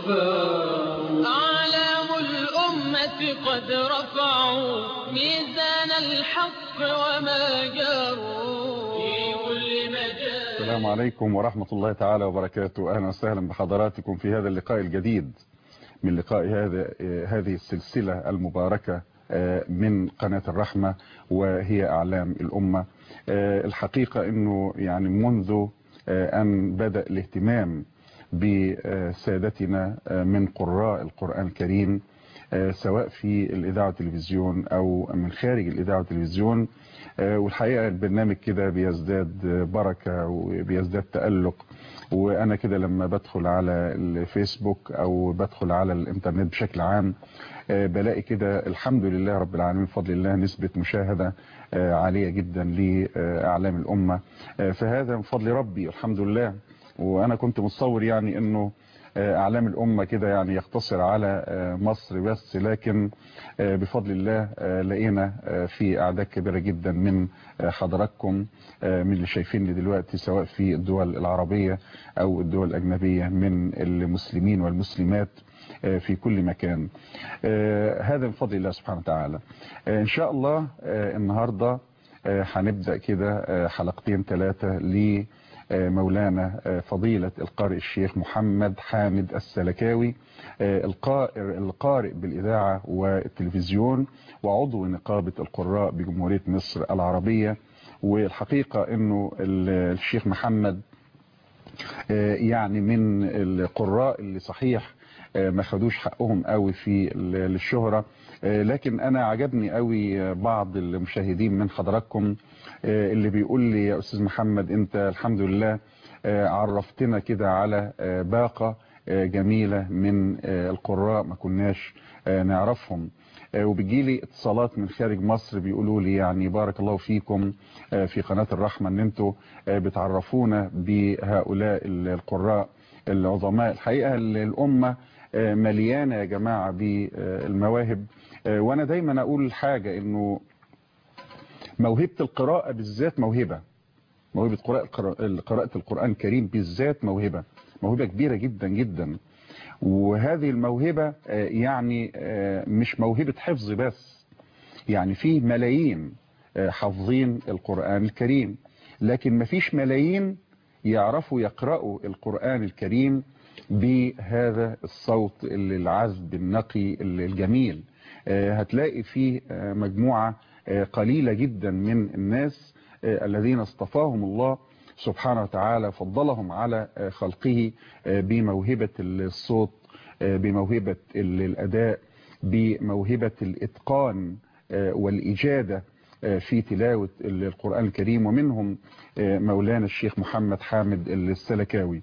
الغفار أعلام الأمة قد رفعوا ميزان الحق وما جاروا في كل مجال السلام عليكم ورحمة الله تعالى وبركاته أهلا وسهلا بحضراتكم في هذا اللقاء الجديد من لقاء هذا هذه السلسلة المباركة من قناة الرحمة وهي أعلام الأمة الحقيقة أنه يعني منذ أن بدأ الاهتمام بسادتنا من قراء القرآن الكريم سواء في الإذاعة والتلفزيون أو من خارج الإذاعة والتلفزيون والحقيقة البرنامج كده بيزداد بركة وبيزداد تألق وأنا كده لما بدخل على الفيسبوك أو بدخل على الإنترنت بشكل عام بلاقي كده الحمد لله رب العالمين بفضل الله نسبة مشاهدة عالية جدا لأعلام الأمة فهذا من فضل ربي الحمد لله وأنا كنت متصور يعني أنه أعلام الأمة كده يعني يقتصر على مصر بس لكن بفضل الله لقينا في أعداد كبيرة جدا من حضراتكم من اللي شايفيني دلوقتي سواء في الدول العربية أو الدول الأجنبية من المسلمين والمسلمات في كل مكان هذا من فضل الله سبحانه وتعالى إن شاء الله النهاردة هنبدأ كده حلقتين ثلاثة ل مولانا فضيلة القارئ الشيخ محمد حامد السلكاوي القارئ بالإذاعة والتلفزيون وعضو نقابة القراء بجمهورية مصر العربية والحقيقة أنه الشيخ محمد يعني من القراء اللي صحيح ما خدوش حقهم قوي في الشهرة لكن انا عجبني قوي بعض المشاهدين من حضراتكم اللي بيقول لي يا استاذ محمد انت الحمد لله عرفتنا كده على باقة جميلة من القراء ما كناش نعرفهم وبيجي لي اتصالات من خارج مصر بيقولوا لي يعني بارك الله فيكم في قناة الرحمة ان انتوا بتعرفونا بهؤلاء القراء العظماء الحقيقة الأمة مليانة يا جماعة بالمواهب وانا دايما اقول حاجة انه موهبة القراءة بالذات موهبة موهبة قراءة القرآن الكريم بالذات موهبة موهبة كبيرة جدا جدا وهذه الموهبة يعني مش موهبة حفظ بس يعني فيه ملايين حافظين القرآن الكريم لكن مفيش ملايين يعرفوا يقرأوا القرآن الكريم بهذا الصوت العذب النقي الجميل هتلاقي فيه مجموعة قليلة جدا من الناس الذين اصطفاهم الله سبحانه وتعالى فضلهم على خلقه بموهبة الصوت بموهبة الأداء بموهبة الإتقان والإجادة في تلاوة القرآن الكريم ومنهم مولانا الشيخ محمد حامد السلكاوي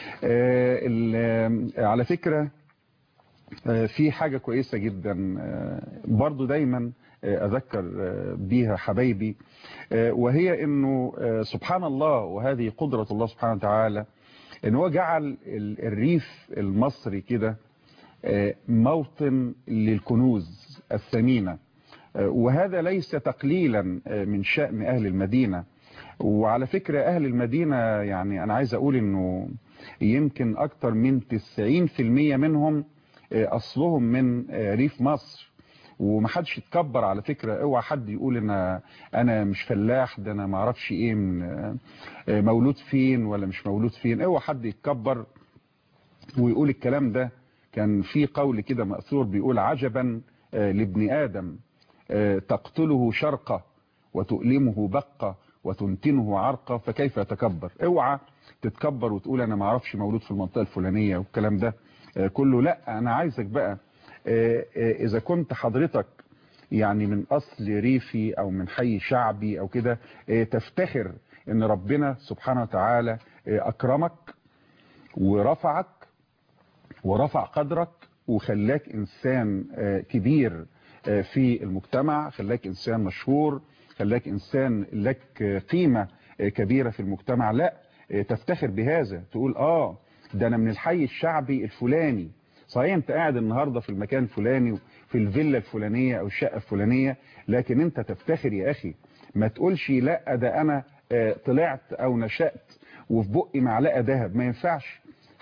على فكرة في حاجة كويسة جدا برضو دايما أذكر بيها حبايبي وهي أنه سبحان الله وهذه قدرة الله سبحانه وتعالى أن هو جعل الريف المصري كده موطن للكنوز الثمينة وهذا ليس تقليلا من شأن أهل المدينة وعلى فكرة أهل المدينة يعني أنا عايز أقول أنه يمكن أكتر من 90% منهم أصلهم من ريف مصر ومحدش يتكبر على فكرة اوعى حد يقول انا انا مش فلاح ده انا معرفش ايه من مولود فين ولا مش مولود فين اوعى حد يتكبر ويقول الكلام ده كان في قول كده مأثور بيقول عجبا لابن آدم تقتله شرقة وتؤلمه بقة وتنتنه عرقة فكيف يتكبر اوعى تتكبر وتقول انا معرفش مولود في المنطقة الفلانية والكلام ده كله لا انا عايزك بقى اذا كنت حضرتك يعني من اصل ريفي او من حي شعبي او كده تفتخر ان ربنا سبحانه وتعالى اكرمك ورفعك ورفع قدرك وخلاك انسان كبير في المجتمع خلاك انسان مشهور خلاك انسان لك قيمة كبيرة في المجتمع لا تفتخر بهذا تقول اه ده انا من الحي الشعبي الفلاني صحيح انت قاعد النهاردة في المكان الفلاني في الفيلا الفلانية او الشقة الفلانية لكن انت تفتخر يا اخي ما تقولش لا ده انا طلعت او نشأت وفي بقي معلقة ذهب ما ينفعش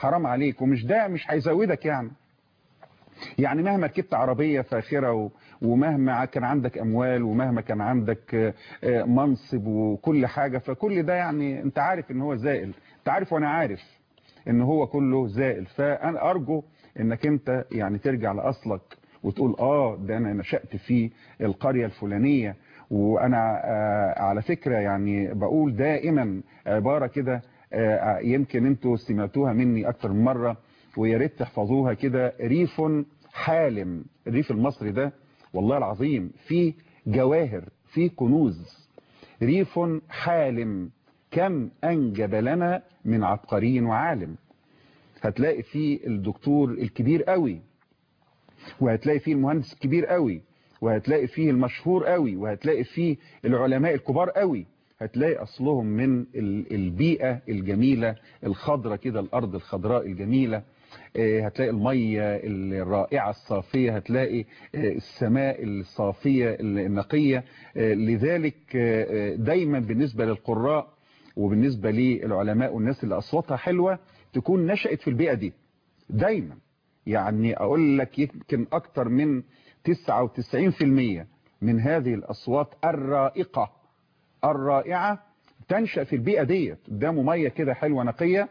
حرام عليك ومش ده مش هيزودك يعني يعني مهما ركبت عربية فاخرة و- ومهما كان عندك أموال ومهما كان عندك آه، آه، منصب وكل حاجة فكل ده يعني أنت عارف إن هو زائل أنت عارف وأنا عارف إن هو كله زائل فأنا أرجو إنك أنت يعني ترجع لأصلك وتقول آه ده أنا نشأت في القرية الفلانية وأنا آه، على فكرة يعني بقول دائما عبارة كده آه، يمكن أنتوا سمعتوها مني أكتر من مرة ويا ريت تحفظوها كده ريف حالم الريف المصري ده والله العظيم فيه جواهر فيه كنوز ريف حالم كم أنجب لنا من عبقري وعالم هتلاقي فيه الدكتور الكبير قوي وهتلاقي فيه المهندس الكبير قوي وهتلاقي فيه المشهور قوي وهتلاقي فيه العلماء الكبار قوي هتلاقي أصلهم من ال- البيئة الجميلة الخضرة كده الأرض الخضراء الجميلة آه، هتلاقي المية الرائعة الصافية هتلاقي آه، السماء الصافية النقية آه، لذلك آه، آه، دايما بالنسبة للقراء وبالنسبة للعلماء والناس اللي أصواتها حلوة تكون نشأت في البيئة دي دايما يعني أقول لك يمكن أكتر من 99% من هذه الأصوات الرائقة الرائعة تنشأ في البيئة ديت قدامه مية كده حلوة نقية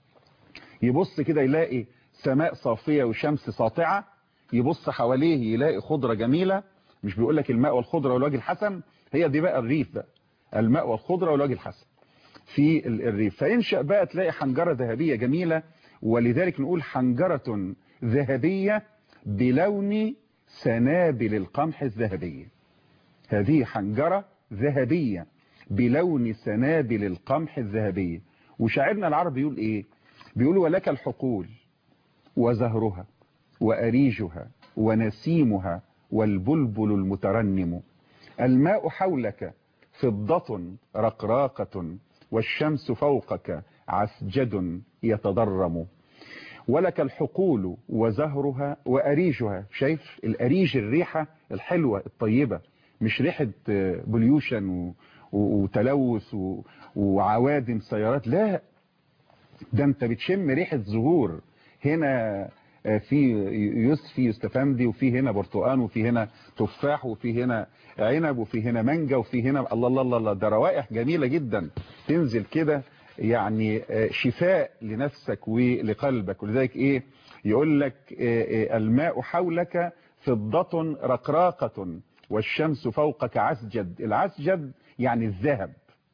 يبص كده يلاقي سماء صافية وشمس ساطعة يبص حواليه يلاقي خضرة جميلة مش بيقول لك الماء والخضرة والوجه الحسن هي دي بقى الريف بقى الماء والخضرة والوجه الحسن في ال- الريف فينشأ بقى تلاقي حنجرة ذهبية جميلة ولذلك نقول حنجرة ذهبية بلون سنابل القمح الذهبية هذه حنجرة ذهبية بلون سنابل القمح الذهبية وشاعرنا العربي يقول ايه بيقول ولك الحقول وزهرها وأريجها ونسيمها والبلبل المترنم الماء حولك فضة رقراقة والشمس فوقك عسجد يتضرم ولك الحقول وزهرها وأريجها شايف الأريج الريحة الحلوة الطيبة مش ريحة بوليوشن و- و- وتلوث و- وعوادم سيارات لا ده انت بتشم ريحة زهور هنا آه، في يوسفي يستفندي وفي هنا برتقان وفي هنا تفاح وفي هنا عنب وفي هنا مانجا وفي هنا الله الله الله الله ده روائح جميلة جدا تنزل كده يعني آه، شفاء لنفسك ولقلبك ولذلك ايه يقول لك آه، آه، الماء حولك فضة رقراقة والشمس فوقك عسجد العسجد يعني الذهب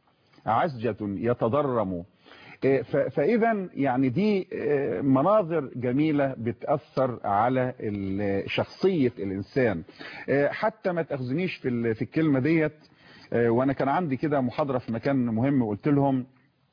عسجة يتضرم ف- فاذا يعني دي آه، مناظر جميلة بتأثر على ال- شخصية الإنسان آه، حتى ما تأخذنيش في ال- في الكلمة ديت آه، وأنا كان عندي كده محاضرة في مكان مهم وقلت لهم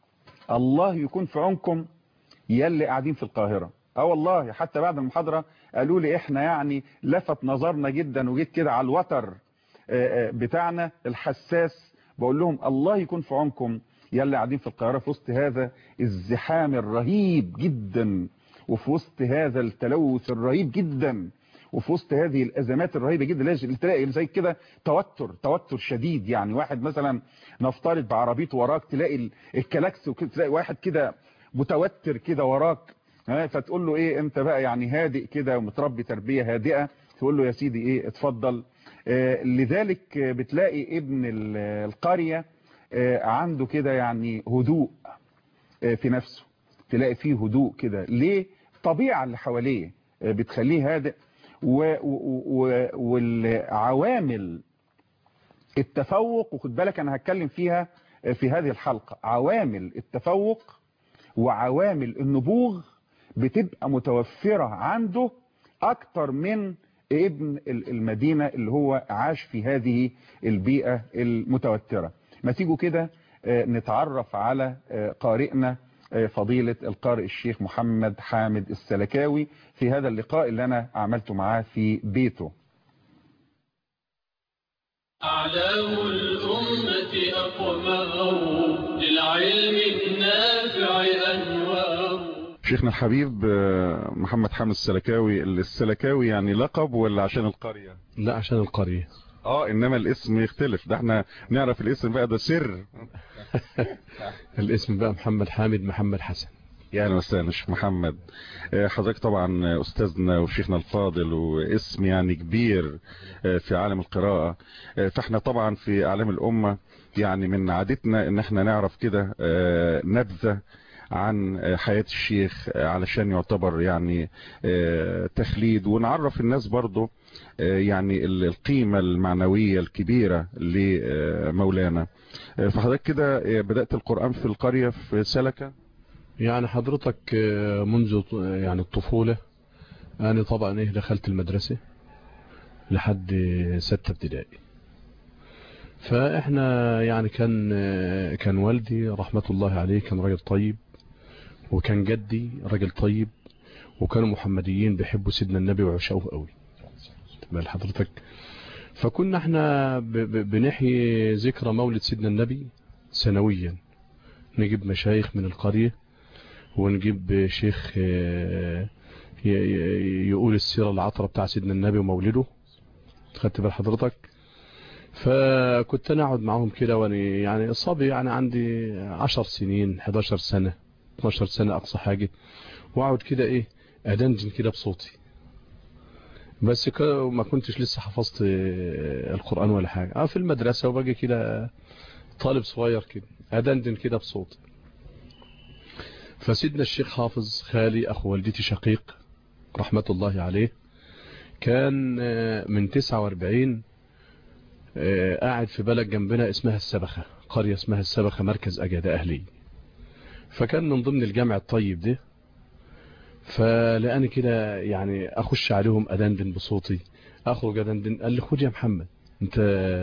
الله يكون في عونكم يا اللي قاعدين في القاهرة اه والله حتى بعد المحاضرة قالوا لي احنا يعني لفت نظرنا جدا وجيت كده على الوتر آه، آه، بتاعنا الحساس بقول لهم الله يكون في عونكم يا اللي قاعدين في القاهرة في وسط هذا الزحام الرهيب جدا وفي وسط هذا التلوث الرهيب جدا وفي وسط هذه الازمات الرهيبه جدا لازم تلاقي زي كده توتر توتر شديد يعني واحد مثلا نفترض بعربيته وراك تلاقي ال- الكلاكس وكده تلاقي واحد كده متوتر كده وراك ها، فتقول له ايه انت بقى يعني هادئ كده ومتربي تربيه هادئه تقول له يا سيدي ايه اتفضل آه، لذلك آه، بتلاقي ابن ال- القريه آه، عنده كده يعني هدوء آه، في نفسه تلاقي فيه هدوء كده ليه الطبيعه اللي حواليه آه، بتخليه هادئ و- و- و- والعوامل التفوق وخد بالك انا هتكلم فيها في هذه الحلقة عوامل التفوق وعوامل النبوغ بتبقى متوفرة عنده اكتر من ابن ال- المدينة اللي هو عاش في هذه البيئة المتوترة ما تيجوا كده آه، نتعرف على آه، قارئنا آه، فضيلة القارئ الشيخ محمد حامد السلكاوي في هذا اللقاء اللي أنا عملته معاه في بيته أعلام الأمة أقمار للعلم النافع أنوار شيخنا الحبيب آه، محمد حامد السلكاوي السلكاوي يعني لقب ولا عشان القرية لا عشان القرية اه انما الاسم يختلف ده احنا نعرف الاسم بقى ده سر الاسم بقى محمد حامد محمد حسن يا اهلا وسهلا شيخ محمد حضرتك طبعا استاذنا وشيخنا الفاضل واسم يعني كبير في عالم القراءة فاحنا طبعا في اعلام الامة يعني من عادتنا ان احنا نعرف كده نبذة عن حياة الشيخ علشان يعتبر يعني تخليد ونعرف الناس برضو يعني القيمة المعنوية الكبيرة لمولانا فحضرتك كده بدأت القرآن في القرية في سلكة يعني حضرتك منذ يعني الطفولة أنا طبعا إيه دخلت المدرسة لحد ستة ابتدائي فإحنا يعني كان كان والدي رحمة الله عليه كان راجل طيب وكان جدي راجل طيب وكانوا محمديين بيحبوا سيدنا النبي وعشقوه قوي تبقى حضرتك فكنا احنا بنحيي ذكرى مولد سيدنا النبي سنويا نجيب مشايخ من القرية ونجيب شيخ يقول السيرة العطرة بتاع سيدنا النبي ومولده خدت بال حضرتك فكنت انا اقعد معاهم كده وانا يعني الصبي يعني عندي 10 سنين 11 سنة 12 سنة اقصى حاجة واقعد كده ايه ادندن كده بصوتي بس ما كنتش لسه حفظت القرآن ولا حاجة اه في المدرسة وباجي كده طالب صغير كده ادندن كده بصوتي فسيدنا الشيخ حافظ خالي اخو والدتي شقيق رحمة الله عليه كان من 49 قاعد في بلد جنبنا اسمها السبخة قرية اسمها السبخة مركز أجادة أهلي فكان من ضمن الجامع الطيب ده فلقاني كده يعني أخش عليهم أدندن بصوتي أخرج أدندن قال لي خد يا محمد أنت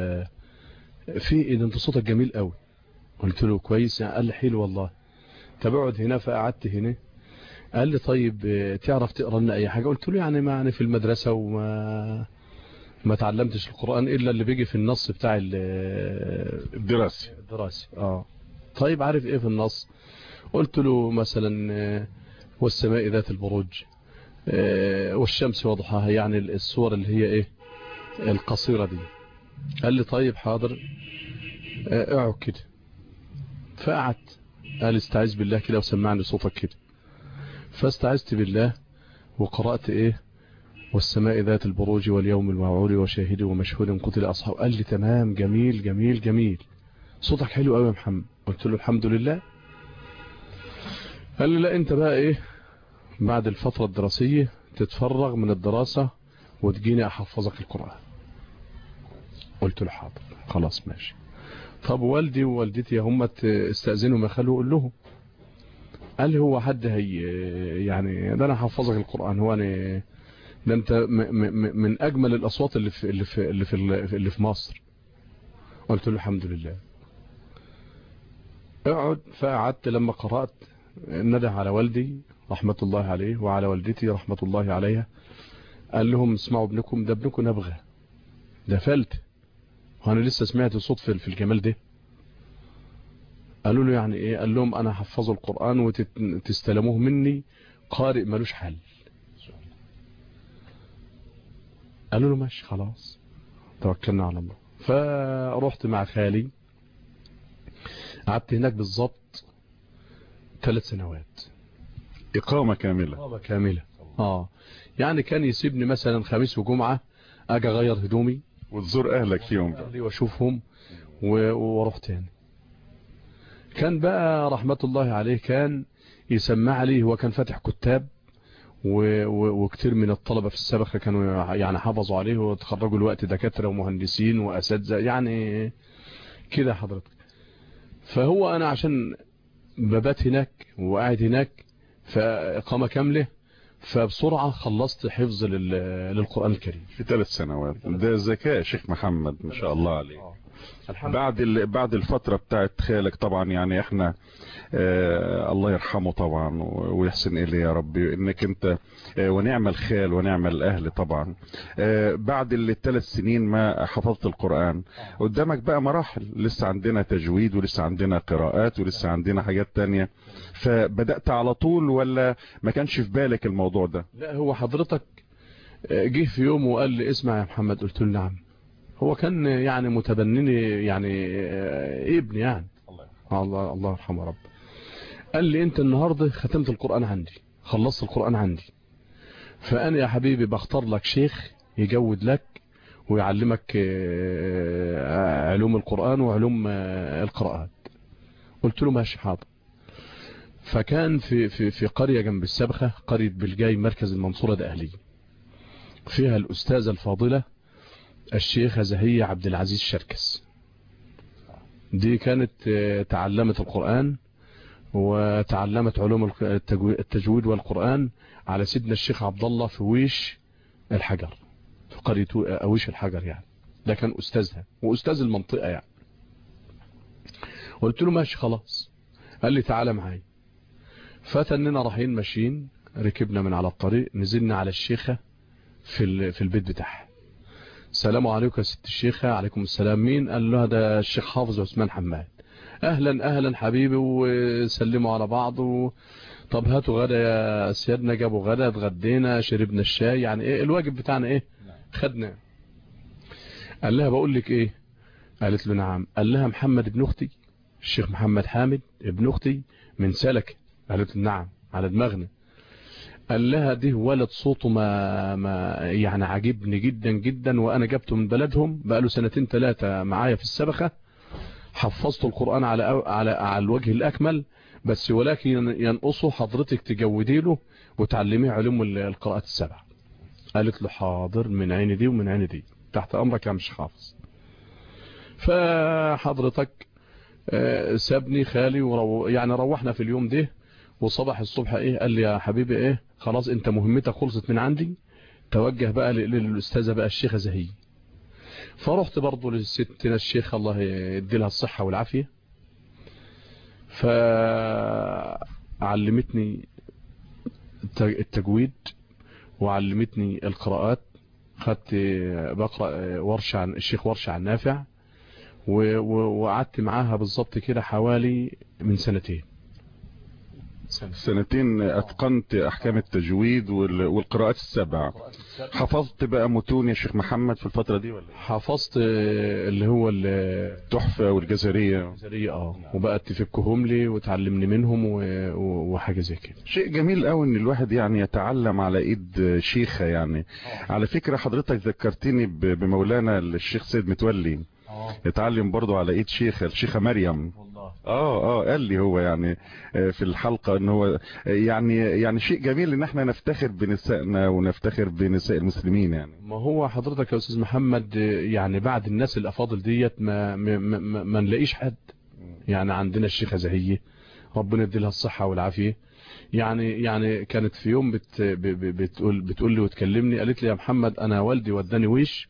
في إيه ده أنت صوتك جميل قوي قلت له كويس يعني قال لي حلو والله طب اقعد هنا فقعدت هنا قال لي طيب تعرف تقرا لنا اي حاجه قلت له يعني ما انا في المدرسه وما ما تعلمتش القرآن إلا اللي بيجي في النص بتاع الدراسي الدراسي اه طيب عارف ايه في النص قلت له مثلا والسماء ذات البروج والشمس وضحاها يعني الصور اللي هي ايه القصيرة دي قال لي طيب حاضر اقعد كده فقعدت قال استعذ بالله كده وسمعني صوتك كده فاستعذت بالله وقرأت ايه والسماء ذات البروج واليوم الموعود وشاهد ومشهود قتل أصحاب قال لي تمام جميل جميل جميل صوتك حلو قوي يا محمد قلت له الحمد لله قال لي لا انت بقى ايه بعد الفترة الدراسية تتفرغ من الدراسة وتجيني احفظك القرآن قلت له حاضر خلاص ماشي طب والدي ووالدتي هم استأذنوا ما خلوا قول لهم قال لي هو حد هي يعني ده انا حفظك القرآن هو انا ده انت من اجمل الاصوات اللي في اللي في اللي في اللي في مصر قلت له الحمد لله اقعد فقعدت لما قرات ندى على والدي رحمه الله عليه وعلى والدتي رحمه الله عليها قال لهم اسمعوا ابنكم ده ابنكم نبغى ده فلت وانا لسه سمعت صوت في الجمال ده قالوا له يعني ايه قال لهم انا هحفظه القران وتستلموه مني قارئ ملوش حل قالوا له ماشي خلاص توكلنا على الله فرحت مع خالي قعدت هناك بالظبط ثلاث سنوات إقامة كاملة إقامة كاملة اه يعني كان يسيبني مثلا خميس وجمعة اجي اغير هدومي وتزور اهلك فيهم اهلي واشوفهم واروح تاني كان بقى رحمة الله عليه كان يسمع لي هو كان فاتح كتاب وكتير من الطلبة في السابقة كانوا يعني حافظوا عليه وتخرجوا الوقت دكاترة ومهندسين وأساتذة يعني كده حضرتك فهو أنا عشان ببات هناك وقاعد هناك فإقامة كاملة فبسرعة خلصت حفظ للقرآن الكريم في ثلاث سنوات ده ذكاء شيخ محمد ما شاء الله عليه بعد بعد الفترة بتاعت خالك طبعا يعني احنا آه الله يرحمه طبعا ويحسن اليه يا رب انك انت آه ونعم الخال ونعم الاهل طبعا آه بعد الثلاث سنين ما حفظت القرآن قدامك بقى مراحل لسه عندنا تجويد ولسه عندنا قراءات ولسه عندنا حاجات تانية فبدأت على طول ولا ما كانش في بالك الموضوع ده لا هو حضرتك جه في يوم وقال لي اسمع يا محمد قلت له نعم هو كان يعني متبنني يعني ابن يعني الله الله الله يرحمه رب قال لي انت النهاردة ختمت القرآن عندي خلصت القرآن عندي فأنا يا حبيبي بختار لك شيخ يجود لك ويعلمك آه، علوم القرآن وعلوم آه، القراءات قلت له ماشي حاضر فكان في في في قرية جنب السبخة قرية بلجاي مركز المنصورة ده أهلي فيها الأستاذة الفاضلة الشيخة زهية عبد العزيز شركس دي كانت آه، تعلمت القرآن وتعلمت علوم الق- التجو- التجويد والقرآن على سيدنا الشيخ عبد الله في ويش الحجر في قرية و- أويش الحجر يعني ده كان أستاذها وأستاذ المنطقة يعني قلت له ماشي خلاص قال لي تعالى معايا فتننا رايحين ماشيين ركبنا من على الطريق نزلنا على الشيخة في ال- في البيت بتاعها السلام عليكم يا ست الشيخة عليكم السلام مين قال له ده الشيخ حافظ عثمان حماد اهلا اهلا حبيبي وسلموا على بعض و... طب هاتوا غدا يا سيادنا جابوا غدا اتغدينا شربنا الشاي يعني ايه الواجب بتاعنا ايه خدنا قال لها بقول لك ايه قالت له نعم قال لها محمد ابن اختي الشيخ محمد حامد ابن اختي من سلك قالت له نعم على دماغنا قال لها ده ولد صوته ما, ما يعني عجبني جدا جدا وانا جبته من بلدهم بقاله سنتين ثلاثة معايا في السبخة حفظت القرآن على على على الوجه الأكمل بس ولكن ينقصه حضرتك تجودي له وتعلميه علوم القراءات السبع قالت له حاضر من عيني دي ومن عيني دي تحت أمرك يا مش حافظ فحضرتك آه، سابني خالي ورو يعني روحنا في اليوم ده وصبح الصبح ايه قال لي يا حبيبي ايه خلاص انت مهمتك خلصت من عندي توجه بقى لل- للأستاذة بقى الشيخة زهي فرحت برضو لستنا الشيخ الله يدي لها الصحة والعافية فعلمتني الت- التجويد وعلمتني القراءات خدت بقرأ ورشة عن الشيخ ورشة عن نافع و- و- وقعدت معاها بالظبط كده حوالي من سنتين سنتين اتقنت احكام التجويد وال- والقراءات السبع حفظت بقى متون يا شيخ محمد في الفترة دي ولا إيه؟ حفظت اللي هو ال- التحفة والجزرية الجزرية اه وبقت تفكهم لي وتعلمني منهم و- و- وحاجة زي كده شيء جميل قوي ان الواحد يعني يتعلم على ايد شيخة يعني على فكرة حضرتك ذكرتني ب- بمولانا الشيخ سيد متولي يتعلم برضو على ايد شيخة الشيخة مريم والله اه اه قال لي هو يعني آه، في الحلقة ان هو آه، يعني يعني شيء جميل ان احنا نفتخر بنسائنا ونفتخر بنساء المسلمين يعني ما هو حضرتك يا استاذ محمد يعني بعد الناس الافاضل ديت ما ما, ما, ما نلاقيش حد يعني عندنا الشيخه زهيه ربنا يدي لها الصحه والعافيه يعني يعني كانت في يوم بت ب- ب- بتقول بتقول لي وتكلمني قالت لي يا محمد انا والدي وداني ويش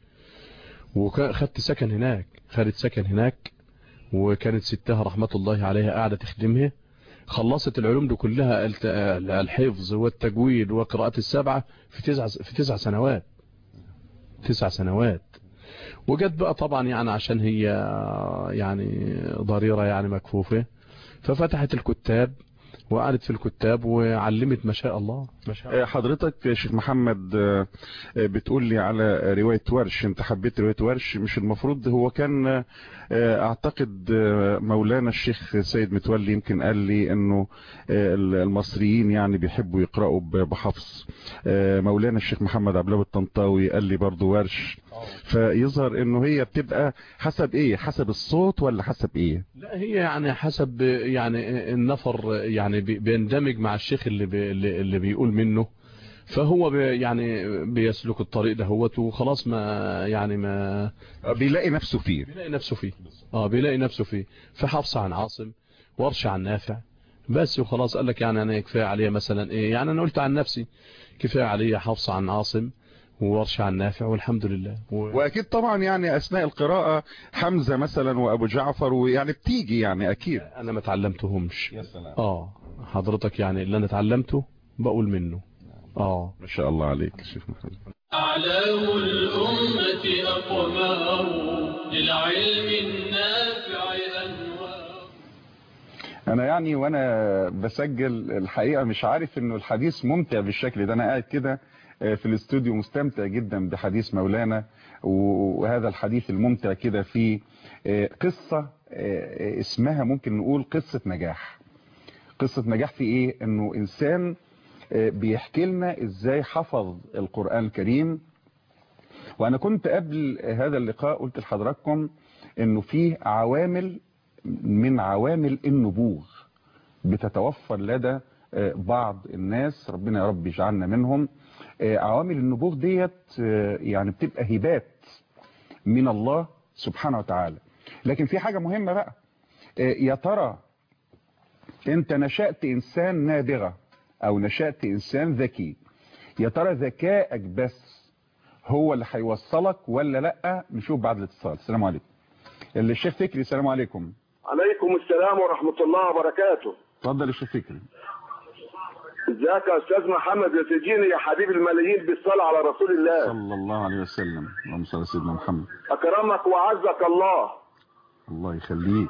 وخدت سكن هناك خدت سكن هناك وكانت ستها رحمه الله عليها قاعده تخدمها خلصت العلوم دي كلها الت- الحفظ والتجويد وقراءة السبعة في تسع في تسع سنوات تسع سنوات وجت بقى طبعا يعني عشان هي يعني ضريرة يعني مكفوفة ففتحت الكتاب وقعدت في الكتاب وعلمت ما شاء الله ما شاء الله آه، حضرتك يا شيخ محمد آه، آه، بتقول لي على رواية ورش انت حبيت رواية ورش مش المفروض هو كان آه، اعتقد آه، مولانا الشيخ سيد متولي يمكن قال لي انه آه، المصريين يعني بيحبوا يقرأوا ب- بحفظ آه، مولانا الشيخ محمد عبد الوهاب الطنطاوي قال لي برضو ورش فيظهر انه هي بتبقى حسب ايه حسب الصوت ولا حسب ايه لا هي يعني حسب يعني النفر يعني بي- بيندمج مع الشيخ اللي بي اللي اللي بيقول منه فهو بي يعني بيسلك الطريق دهوت وخلاص ما يعني ما آه، بيلاقي نفسه فيه بيلاقي نفسه فيه اه بيلاقي نفسه فيه في حفص عن عاصم ورش عن نافع بس وخلاص قال لك يعني انا كفايه عليا مثلا ايه يعني انا قلت عن نفسي كفايه عليا حفص عن عاصم وورش عن نافع والحمد لله و... واكيد طبعا يعني اثناء القراءة حمزة مثلا وابو جعفر ويعني بتيجي يعني اكيد انا ما تعلمتهمش يا سلام اه حضرتك يعني اللي انا اتعلمته بقول منه اه ما شاء الله عليك يا شيخ محمد أعلام الأمة أقمار للعلم النافع أنوار انا يعني وانا بسجل الحقيقة مش عارف انه الحديث ممتع بالشكل ده انا قاعد كده آه، في الاستوديو مستمتع جدا بحديث مولانا و- وهذا الحديث الممتع كده في آه، قصة آه، اسمها ممكن نقول قصة نجاح قصة نجاح في ايه انه انسان آه، بيحكي لنا ازاي حفظ القرآن الكريم وانا كنت قبل هذا اللقاء قلت لحضراتكم انه فيه عوامل من عوامل النبوغ بتتوفر لدى آه، بعض الناس ربنا يا رب يجعلنا منهم آه، عوامل النبوغ ديت آه، يعني بتبقى هبات من الله سبحانه وتعالى لكن في حاجة مهمة بقى آه، يا ترى انت نشأت انسان نابغة او نشأت انسان ذكي يا ترى ذكائك بس هو اللي هيوصلك ولا لا نشوف بعد الاتصال السلام عليكم الشيخ فكري السلام عليكم عليكم السلام ورحمة الله وبركاته اتفضل يا شيخ فكري ازيك يا استاذ محمد يا سجيني يا حبيب الملايين بالصلاة على رسول الله صلى الله عليه وسلم اللهم صل على سيدنا محمد اكرمك وعزك الله الله يخليك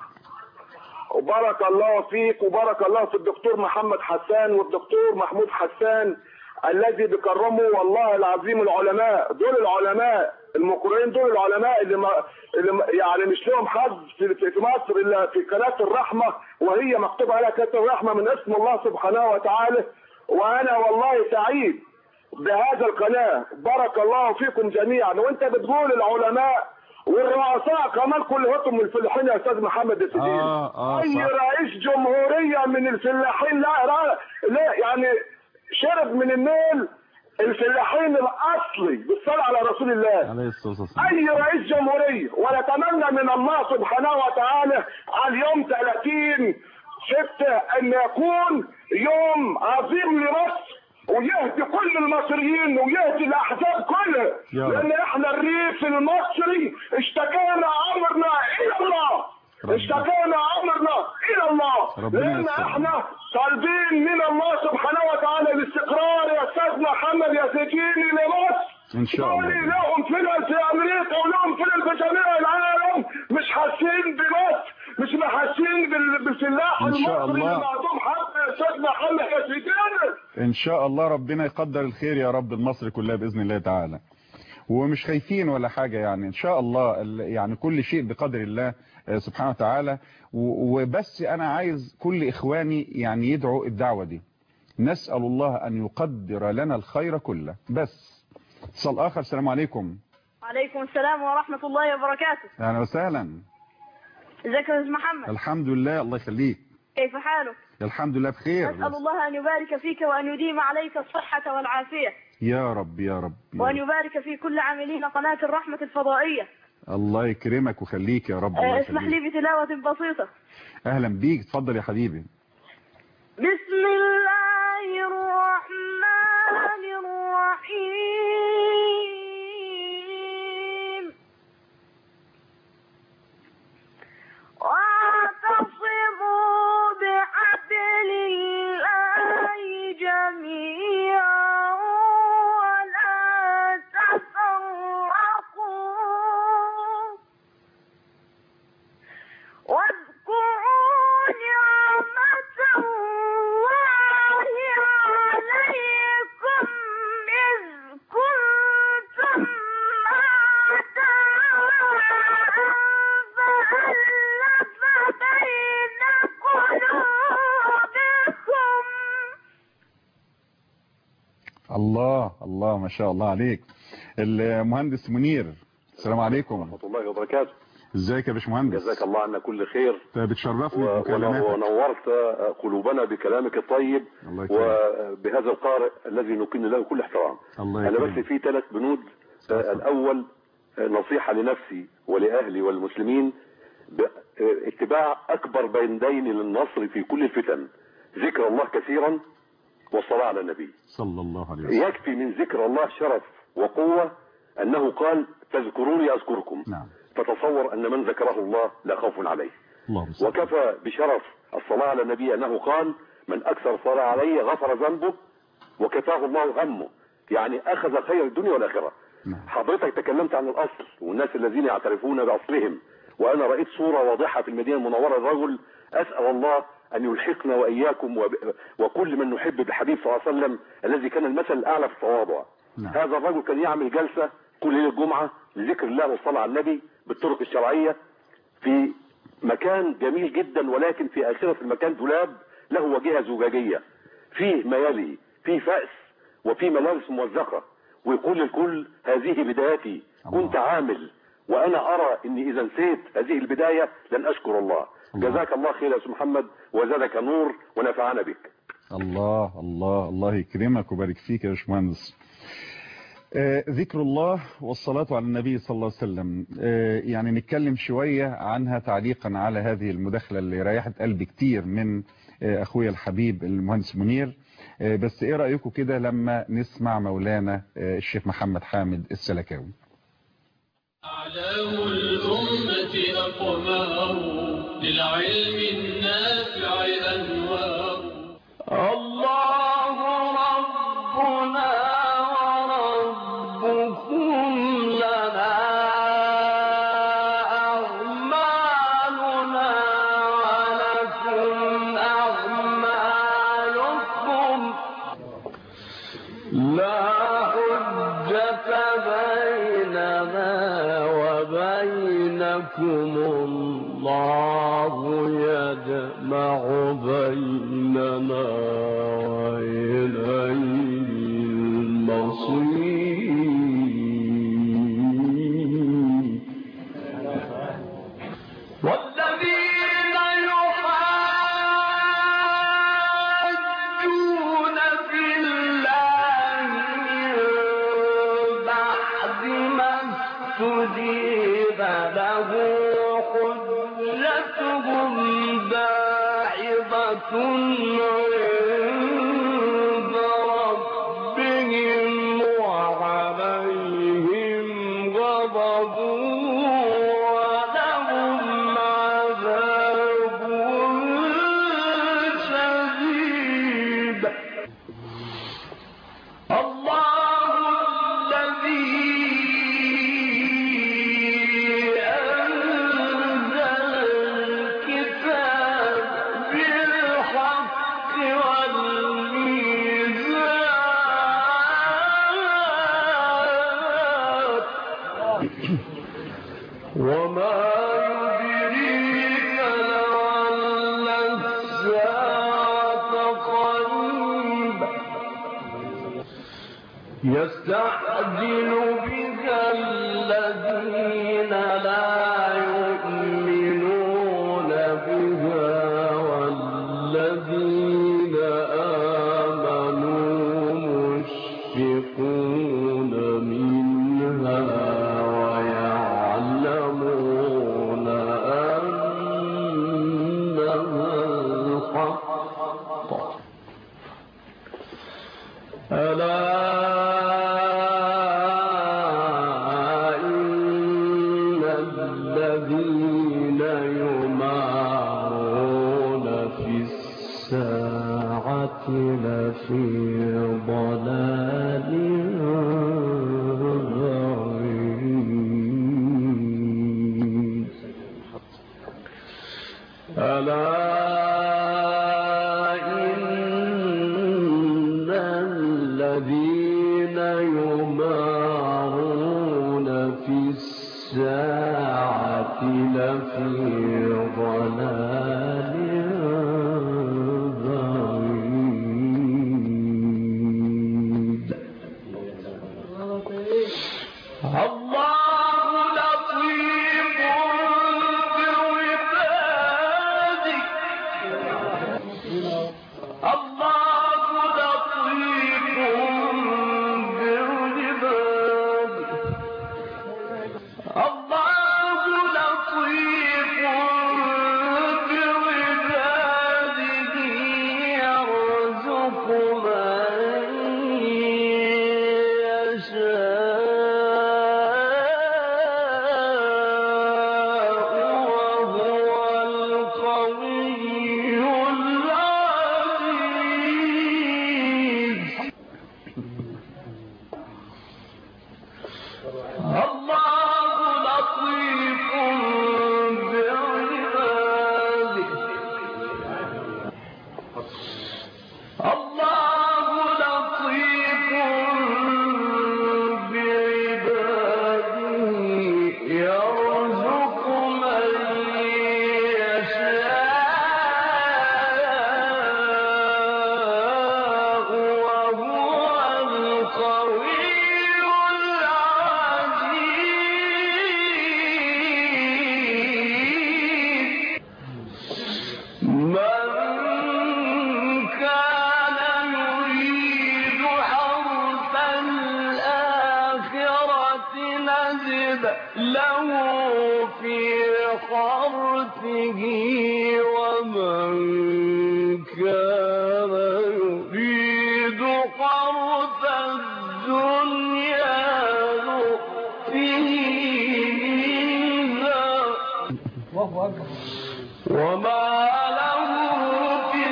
وبارك الله فيك وبارك الله في الدكتور محمد حسان والدكتور محمود حسان الذي بيكرمه والله العظيم العلماء دول العلماء المقرئين دول العلماء اللي, ما اللي ما يعني مش لهم حظ في في مصر الا في قناه الرحمه وهي مكتوب عليها قناه الرحمه من اسم الله سبحانه وتعالى وانا والله سعيد بهذا القناه بارك الله فيكم جميعا وانت بتقول العلماء والرؤساء كمان كلهم من الفلاحين يا استاذ محمد السجين آه، آه، اي صح. رئيس جمهوريه من الفلاحين لا لا, لا يعني شرب من النيل الفلاحين الاصلي بالصلاه على رسول الله عليه الصلاة والسلام اي رئيس جمهوريه ونتمنى من الله سبحانه وتعالى على اليوم 30 ستة ان يكون يوم عظيم لمصر ويهدي كل المصريين ويهدي الاحزاب كلها يا رب. لان احنا الريف المصري اشتكينا امرنا الى الله ربنا. اشتكينا امرنا الى الله ربنا لان يسر. احنا طالبين من الله سبحانه وتعالى الاستقرار يا استاذ محمد يا سجيني لمصر إن شاء الله. دول لهم فلل في امريكا ولهم فلل في جميع العالم مش حاسين بمصر مش حاسين بال- بالفلاح إن شاء المصري الله. اللي معدوم حق يا استاذ محمد يا سجيني ان شاء الله ربنا يقدر الخير يا رب لمصر كلها باذن الله تعالى ومش خايفين ولا حاجة يعني ان شاء الله ال- يعني كل شيء بقدر الله آه، سبحانه وتعالى و- وبس انا عايز كل اخواني يعني يدعوا الدعوة دي نسأل الله ان يقدر لنا الخير كله بس اتصال اخر السلام عليكم عليكم السلام ورحمة الله وبركاته اهلا وسهلا ازيك يا أستاذ محمد الحمد لله الله يخليك كيف حالك الحمد لله بخير أسأل الله أن يبارك فيك وأن يديم عليك الصحة والعافية يا رب يا رب, يا وأن رب. يبارك في كل عاملين قناة الرحمة الفضائية الله يكرمك ويخليك يا رب الله آه، اسمح يخليك لي بتلاوة بسيطة اهلا بيك اتفضل يا حبيبي بسم الله الرحمن الرحيم واعتصموا بحبل الله جميعا ولا تفرقوا واذكروا نعمة الله عليكم إذ كنتم أعداء فألف بين قلوبكم الله الله ما شاء الله عليك المهندس منير السلام عليكم ورحمة الله وبركاته ازيك يا باشمهندس جزاك الله عنا كل خير بتشرفني و- بمكالماتك ونورت قلوبنا بكلامك الطيب الله يكرمك وبهذا القارئ الذي نكن له كل احترام الله أنا يكرمك بس في ثلاث بنود آه، الأول آه، نصيحة لنفسي ولأهلي والمسلمين ب- آه، اتباع أكبر بندين للنصر في كل الفتن ذكر الله كثيرا والصلاة على النبي صلى الله عليه وسلم يكفي من ذكر الله شرف وقوة أنه قال فاذكروني أذكركم نعم فتصور أن من ذكره الله لا خوف عليه اللهم صل وكفى بشرف الصلاة على النبي أنه قال من أكثر الصلاة علي غفر ذنبه وكفاه الله همه يعني أخذ خير الدنيا والآخرة نعم. حضرتك تكلمت عن الأصل والناس الذين يعترفون بأصلهم وأنا رأيت صورة واضحة في المدينة المنورة الرجل أسأل الله أن يلحقنا وإياكم وب... وكل من نحب بالحبيب صلى الله عليه وسلم الذي كان المثل الأعلى في التواضع نعم. هذا الرجل كان يعمل جلسة كل ليلة الجمعة لذكر الله والصلاة على النبي بالطرق الشرعية في مكان جميل جدا ولكن في آخرة المكان دولاب له واجهه زجاجيه فيه ما يلي فيه فأس وفيه ملابس موثقه ويقول للكل هذه بدايتي كنت عامل وانا ارى اني اذا نسيت هذه البدايه لن اشكر الله الله. جزاك الله خير يا استاذ محمد وزادك نور ونفعنا بك الله الله الله يكرمك ويبارك فيك يا باشمهندس آه، ذكر الله والصلاة على النبي صلى الله عليه وسلم آه، يعني نتكلم شوية عنها تعليقا على هذه المداخلة اللي ريحت قلبي كتير من آه، أخويا الحبيب المهندس منير آه، بس إيه رأيكم كده لما نسمع مولانا آه، الشيخ محمد حامد السلكاوي أعلام الأمة أقمار للعلم النافع أنوار الله ربنا وربكم لنا أعمالنا ولكم أعمالكم لا حجة بيننا وبينكم الله يجمع بيننا وإليه المصير والذين يحاجون في الله من بعد ما استجيب له حجتهم باعظة عند ربهم وعليهم غضب ولهم عذاب شديد الله الذي أنزل الكتاب بالحق والميزان وما يدريك لعل الساعة قريب يستعجل بها الذين لا يؤمنون بها والذين آمنوا مشفقون منها ويعلمون أنها الحق ألا إن الذين يمارون في الساعة لفي ضلال بعيد ألا إن الذين يمارون في الساعة لفي ضلال بعيد الله لطيف بعباده الله لطيف بعباده الله لطيف بعباده يرزق من يشاء وهو القوي العزيز الله لطيف بعباده الله لطيف بعباده يرزق من نزد له في خرته ومن كان يريد خرث الدنيا نؤته منها وما له في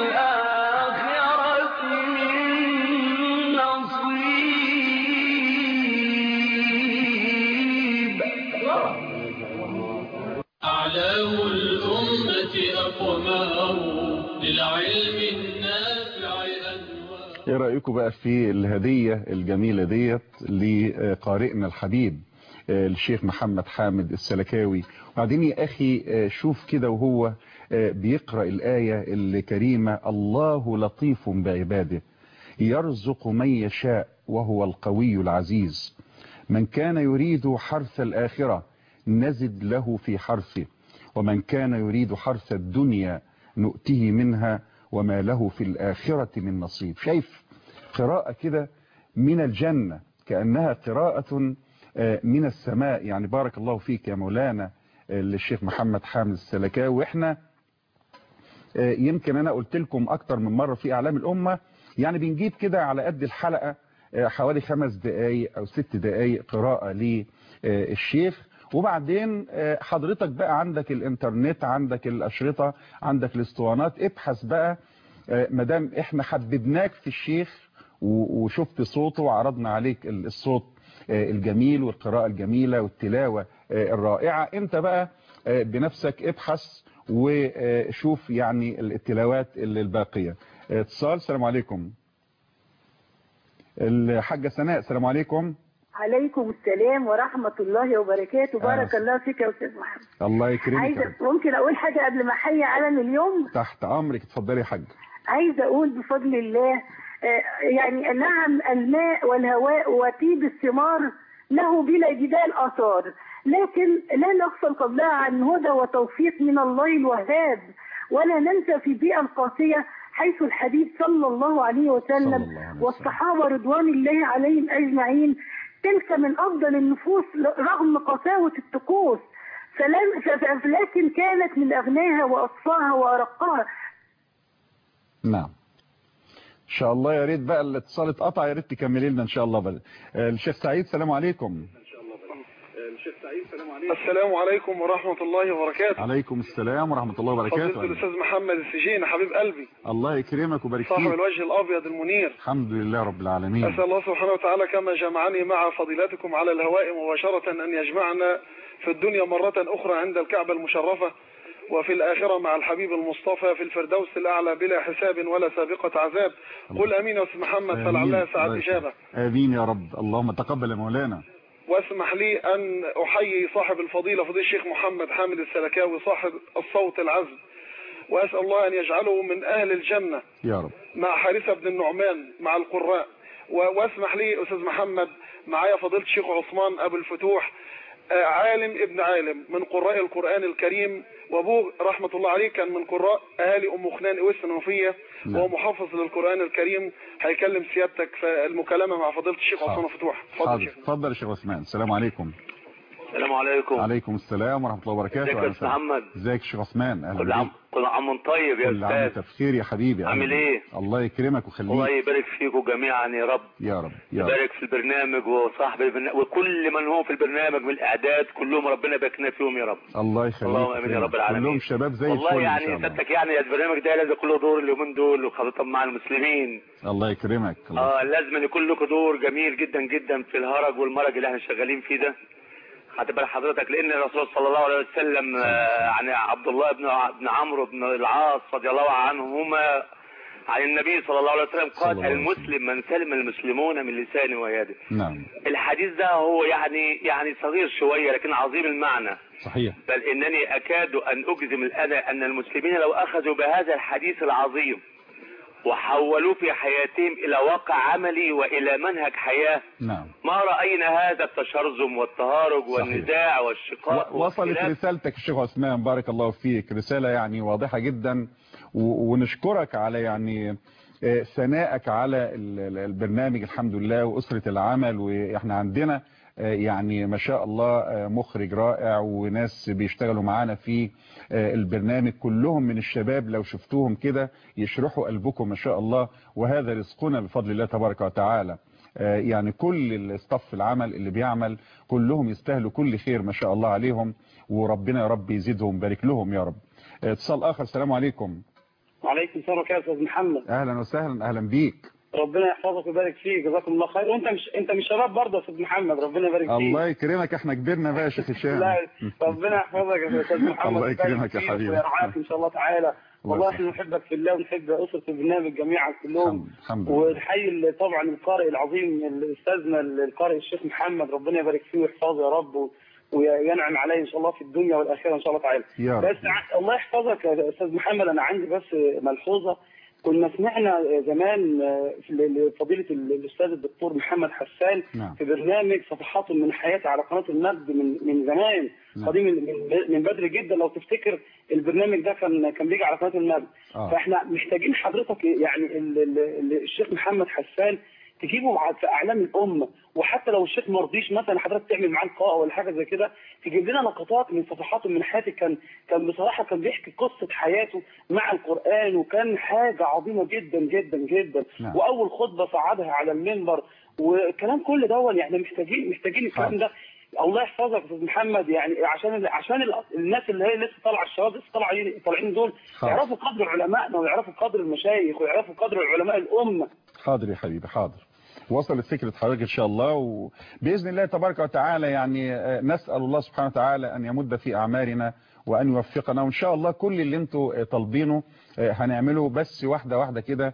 الآخرة من نصيب أعلام الأمة أقمار للعلم النافع أنوار ايه رأيكم بقى في الهدية الجميلة ديت لقارئنا الحبيب آه، الشيخ محمد حامد السلكاوي وبعدين يا أخي آه، شوف كده وهو آه، بيقرأ الآية الكريمة الله لطيف بعباده يرزق من يشاء وهو القوي العزيز من كان يريد حرث الآخرة نزد له في حرثه ومن كان يريد حرث الدنيا نؤته منها وما له في الآخرة من نصيب شايف قراءة كده من الجنة كأنها قراءة آه، من السماء يعني بارك الله فيك يا مولانا آه، للشيخ محمد حامد السلكاوي واحنا آه، يمكن انا قلت لكم اكتر من مرة في اعلام الامة يعني بنجيب كده على قد الحلقة آه، حوالي خمس دقايق او ست دقايق قراءة للشيخ وبعدين آه، حضرتك بقى عندك الانترنت عندك الاشرطة عندك الاسطوانات ابحث بقى آه، مدام احنا حببناك في الشيخ و- وشفت صوته وعرضنا عليك ال- الصوت آه، الجميل والقراءة الجميلة والتلاوة آه، الرائعة انت بقى آه، بنفسك ابحث وشوف يعني التلاوات ال- الباقية آه، اتصال السلام عليكم الحاجة سناء السلام عليكم عليكم السلام ورحمة الله وبركاته بارك آه. الله فيك يا أستاذ محمد الله يكرمك يا عايزة رب. ممكن أقول حاجة قبل ما أحيي علم اليوم تحت امرك اتفضلي يا حاج عايزة أقول بفضل الله آه، يعني نعم الماء والهواء وطيب الثمار له بلا جدال آثار لكن لا نغفل قبلها عن هدى وتوفيق من الله الوهاب ولا ننسى في البيئة القاسية حيث الحبيب صلى الله عليه صلى وسلم الله عليه وسلم. والصحابة رضوان الله عليهم أجمعين تلك من أفضل النفوس رغم قساوة الطقوس فلم ف- ف- لكن كانت من أغناها وأصفاها وأرقاها نعم ان شاء الله يا ريت بقى الاتصال اتقطع يا ريت تكملي لنا ان شاء الله بقى آه، الشيخ سعيد السلام عليكم السلام عليكم ورحمة الله وبركاته عليكم السلام ورحمة الله فضيلة وبركاته الأستاذ محمد السجين حبيب قلبي الله يكرمك ويبارك صاحب فيك الوجه الأبيض المنير الحمد لله رب العالمين أسأل الله سبحانه وتعالى كما جمعني مع فضيلتكم على الهواء مباشرة أن يجمعنا في الدنيا مرة أخرى عند الكعبة المشرفة وفي الآخرة مع الحبيب المصطفى في الفردوس الأعلى بلا حساب ولا سابقة عذاب قل أمين يا أستاذ محمد آمين. فلعلها ساعة الله يكرمك. إجابة امين يا رب اللهم تقبل يا مولانا واسمح لي أن أحيي صاحب الفضيلة فضيل الشيخ محمد حامد السلكاوي صاحب الصوت العذب وأسأل الله أن يجعله من أهل الجنة يا رب مع حارثة بن النعمان مع القراء و- واسمح لي أستاذ محمد معايا فضيلة الشيخ عثمان أبو الفتوح آه، عالم ابن عالم من قراء القرآن الكريم وابوه رحمة الله عليه كان من قراء أهالي أم خنان أويس النوفية نعم. وهو محافظ للقرآن الكريم هيكلم سيادتك في المكالمة مع فضيلة الشيخ حاضر. عثمان الفتوح اتفضل حاضر يا شيخ اتفضل يا شيخ عثمان السلام عليكم السلام عليكم عليكم السلام ورحمة الله وبركاته ازيك يا أهلا استاذ وسهلا. محمد ازيك يا شيخ عثمان اهلا كل عام بيك كل عام طيب يا كل عام استاذ وانت بخير يا حبيبي أهلا عامل بيك. ايه؟ الله يكرمك الله ويخليك يبارك فيكم جميعا يا رب يا رب يا رب يبارك في البرنامج وصاحب البرنامج وكل من هو في البرنامج من الاعداد كلهم ربنا يباركنا فيهم يا رب الله يخليك اللهم امين يا رب العالمين كلهم شباب زي والله الفل يعني ان شاء الله سيادتك يعني البرنامج ده لازم كله دور اليومين دول وخاصه مع المسلمين الله يكرمك الله اه لازم أن يكون لكم دور جميل جدا جدا في الهرج والمرج اللي احنا شغالين فيه ده خدت بال حضرتك لان الرسول صلى الله عليه وسلم آه، عن عبد الله بن بن عمرو بن العاص رضي الله عنهما عن النبي صلى الله عليه وسلم صلى قال الله عليه وسلم. المسلم من سلم المسلمون من لسانه ويده نعم الحديث ده هو يعني يعني صغير شويه لكن عظيم المعنى صحيح بل انني اكاد ان اجزم الان ان المسلمين لو اخذوا بهذا الحديث العظيم وحولوه في حياتهم الى واقع عملي والى منهج حياه نعم ما راينا هذا التشرذم والتهارج صحيح. والنزاع والشقاق و- وصلت والخلاف. رسالتك الشيخ عثمان بارك الله فيك رسالة يعني واضحة جدا و- ونشكرك على يعني آه، ثنائك على ال- ال- البرنامج الحمد لله وأسرة العمل وإحنا عندنا آه، يعني ما شاء الله آه، مخرج رائع وناس بيشتغلوا معانا في آه، البرنامج كلهم من الشباب لو شفتوهم كده يشرحوا قلبكم ما شاء الله وهذا رزقنا بفضل الله تبارك وتعالى آه، يعني كل الستاف العمل اللي بيعمل كلهم يستاهلوا كل خير ما شاء الله عليهم وربنا يا رب يزيدهم بارك لهم يا رب آه، اتصال اخر السلام عليكم وعليكم السلام يا استاذ محمد اهلا وسهلا اهلا بيك ربنا يحفظك ويبارك فيك جزاكم الله خير وانت مش انت مش شباب برضه يا استاذ محمد ربنا يبارك فيك الله يكرمك احنا كبرنا بقى يا شيخ هشام لا ربنا يحفظك يا استاذ محمد الله ويبارك يكرمك يا فيك حبيبي. ويرعاك ان شاء الله تعالى والله الله احنا نحبك في الله ونحب اسره البرنامج جميعا كلهم الحمد لله ونحيي ال- طبعا القارئ العظيم استاذنا القارئ الشيخ محمد ربنا يبارك فيه ويحفظه يا رب و- وينعم عليه ان شاء الله في الدنيا والاخره ان شاء الله تعالى يا رب بس ع- الله يحفظك يا استاذ محمد انا عندي بس ملحوظه كنا سمعنا زمان في ل- لفضيله ال- الاستاذ الدكتور محمد حسان نعم. في برنامج صفحات من حياتي على قناه المجد من من زمان نعم. قديم من من- من بدري جدا لو تفتكر البرنامج ده كان كان بيجي على قناه المجد آه. فاحنا محتاجين حضرتك يعني ال- ال- ال- الشيخ محمد حسان تجيبه مع- في اعلام الامه وحتى لو الشيخ ما رضيش مثلا حضرتك تعمل معاه لقاء ولا حاجه زي كده تجيب لنا لقطات من صفحات من حياتك كان كان بصراحه كان بيحكي قصه حياته مع القران وكان حاجه عظيمه جدا جدا جدا نعم. واول خطبه صعدها على المنبر والكلام كل ده يعني محتاجين محتاجين الكلام ده الله يحفظك يا استاذ محمد يعني عشان عشان ال- الناس اللي هي لسه طالعه الشباب لسه طالعين طالعين دول حاضر. يعرفوا قدر علمائنا ويعرفوا قدر المشايخ ويعرفوا قدر علماء الامه حاضر يا حبيبي حاضر وصلت فكرة حضرتك إن شاء الله وبإذن الله تبارك وتعالى يعني آه، نسأل الله سبحانه وتعالى أن يمد في أعمارنا وأن يوفقنا وإن شاء الله كل اللي انتوا آه، طالبينه آه، هنعمله بس واحدة واحدة كده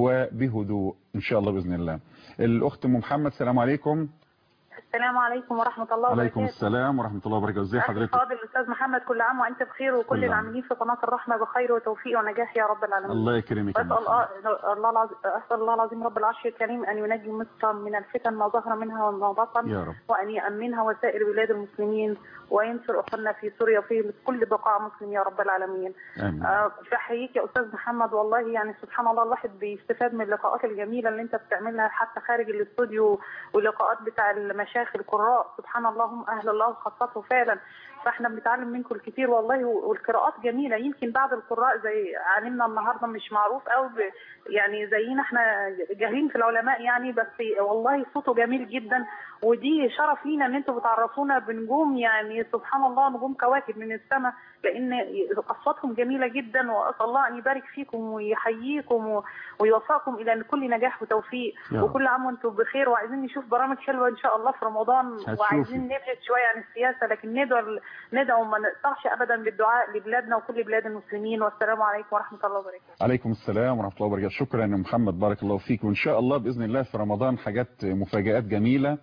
وبهدوء إن شاء الله بإذن الله الأخت أم محمد السلام عليكم السلام عليكم ورحمة الله وبركاته عليكم السلام ورحمة الله وبركاته ازي أخي حضرتك فاضل الأستاذ محمد كل عام وأنت بخير وكل كل عام. العاملين في قناة الرحمة بخير وتوفيق ونجاح يا رب العالمين الله يكرمك يا وأسأل أم محمد. الله الله العظيم أسأل الله العظيم رب العرش الكريم أن ينجي مصر من الفتن ما ظهر منها وما بطن يا رب وأن يأمنها وسائر بلاد المسلمين وينصر أخواننا في سوريا وفي كل بقاع مسلم يا رب العالمين آمين آه، بحييك يا استاذ محمد والله يعني سبحان الله الواحد بيستفاد من اللقاءات الجميله اللي انت بتعملها حتى خارج الاستوديو واللقاءات بتاع المشايخ القراء سبحان الله هم اهل الله وخاصته فعلا فاحنا بنتعلم منكم الكثير والله والقراءات جميله يمكن بعض القراء زي عالمنا النهارده مش معروف قوي يعني زينا احنا جاهلين في العلماء يعني بس والله صوته جميل جدا ودي شرف لينا ان انتوا بتعرفونا بنجوم يعني سبحان الله نجوم كواكب من السماء لان اصواتهم جميله جدا واسال الله ان يبارك فيكم ويحييكم و- ويوفقكم الى كل نجاح وتوفيق يا رب. وكل عام وانتم بخير وعايزين نشوف برامج حلوه ان شاء الله في رمضان هتشوفي. وعايزين نبعد شويه عن السياسه لكن ندعو ندعو وما نقطعش ابدا بالدعاء لبلادنا وكل بلاد المسلمين والسلام عليكم ورحمه الله وبركاته عليكم السلام ورحمة الله وبركاته شكرا يا محمد بارك الله فيك وإن شاء الله بإذن الله في رمضان حاجات مفاجآت جميلة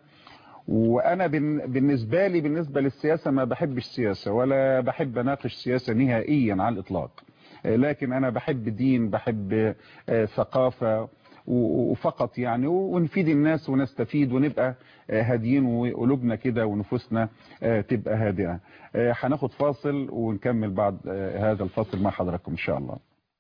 وأنا بن- بالنسبة لي بالنسبة للسياسة ما بحبش سياسة ولا بحب أناقش سياسة نهائيا على الإطلاق آه، لكن أنا بحب دين بحب آه، ثقافة و- وفقط يعني ونفيد الناس ونستفيد ونبقى آه، هاديين وقلوبنا كده ونفوسنا آه، تبقى هادئة آه، هناخد فاصل ونكمل بعد آه، هذا الفاصل مع حضراتكم إن شاء الله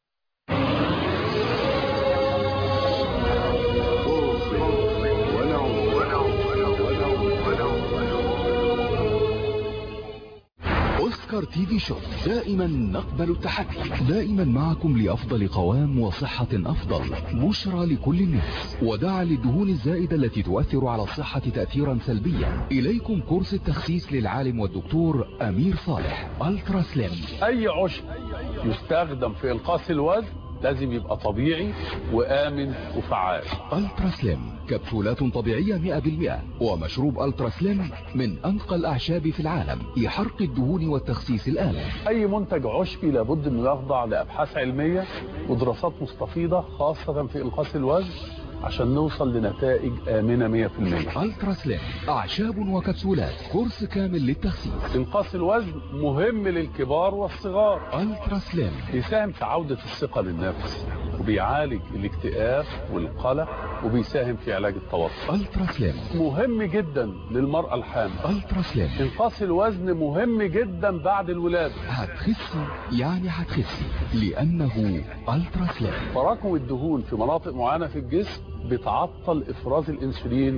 أوسكار تي في شوب دائما نقبل التحدي دائما معكم لأفضل قوام وصحة أفضل بشرى لكل الناس ودعا للدهون الزائدة التي تؤثر على الصحة تأثيرا سلبيا إليكم كورس التخسيس للعالم والدكتور أمير صالح ألترا سليم اي عشب يستخدم في انقاص الوزن لازم يبقى طبيعي وامن وفعال ألترا سليم كبسولات طبيعية 100% ومشروب ألترا سليم من أنقى الأعشاب في العالم لحرق الدهون والتخسيس الآلي اي منتج عشبي لابد انه يخضع لابحاث علميه ودراسات مستفيضه خاصه في انقاص الوزن عشان نوصل لنتائج امنه 100% ألترا سليم أعشاب وكبسولات كورس كامل للتخسيس انقاص الوزن مهم للكبار والصغار ألترا سليم بيساهم في عودة الثقة للنفس وبيعالج الاكتئاب والقلق وبيساهم في علاج التوتر ألترا سليم مهم جدا للمرأة الحامل ألترا سليم انقاص الوزن مهم جدا بعد الولادة هتخسي يعني هتخسي لأنه ألترا سليم تراكم الدهون في مناطق معينة في الجسم بتعطل افراز الانسولين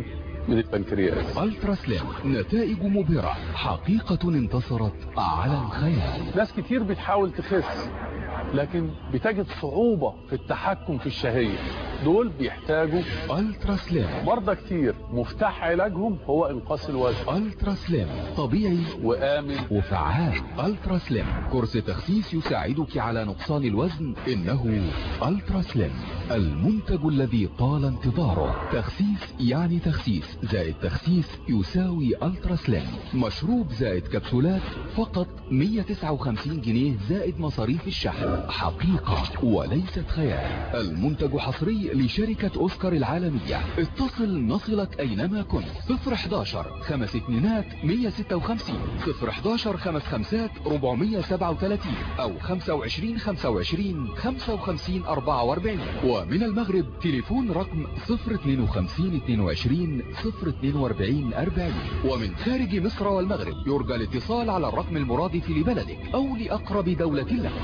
من البنكرياس الترا سليم نتائج مبهرة حقيقة انتصرت على الخيال ناس كتير بتحاول تخس لكن بتجد صعوبة في التحكم في الشهية دول بيحتاجوا الترا سليم مرضى كتير مفتاح علاجهم هو انقاص الوزن الترا سليم طبيعي وآمن وفعال الترا سليم كورس تخسيس يساعدك على نقصان الوزن انه الترا سليم المنتج الذي طال انتظاره تخسيس يعني تخسيس زائد تخسيس يساوي الترا سليم مشروب زائد كبسولات فقط 159 جنيه زائد مصاريف الشحن حقيقة وليست خيال المنتج حصري لشركة اوسكار العالمية اتصل نصلك اينما كنت 011 خمس اتنينات 156 011 خمس خمسات 437 او 25 25 55 44 ومن المغرب تليفون رقم 052 22 042 40 ومن خارج مصر والمغرب يرجى الاتصال على الرقم المرادف لبلدك او لاقرب دولة لك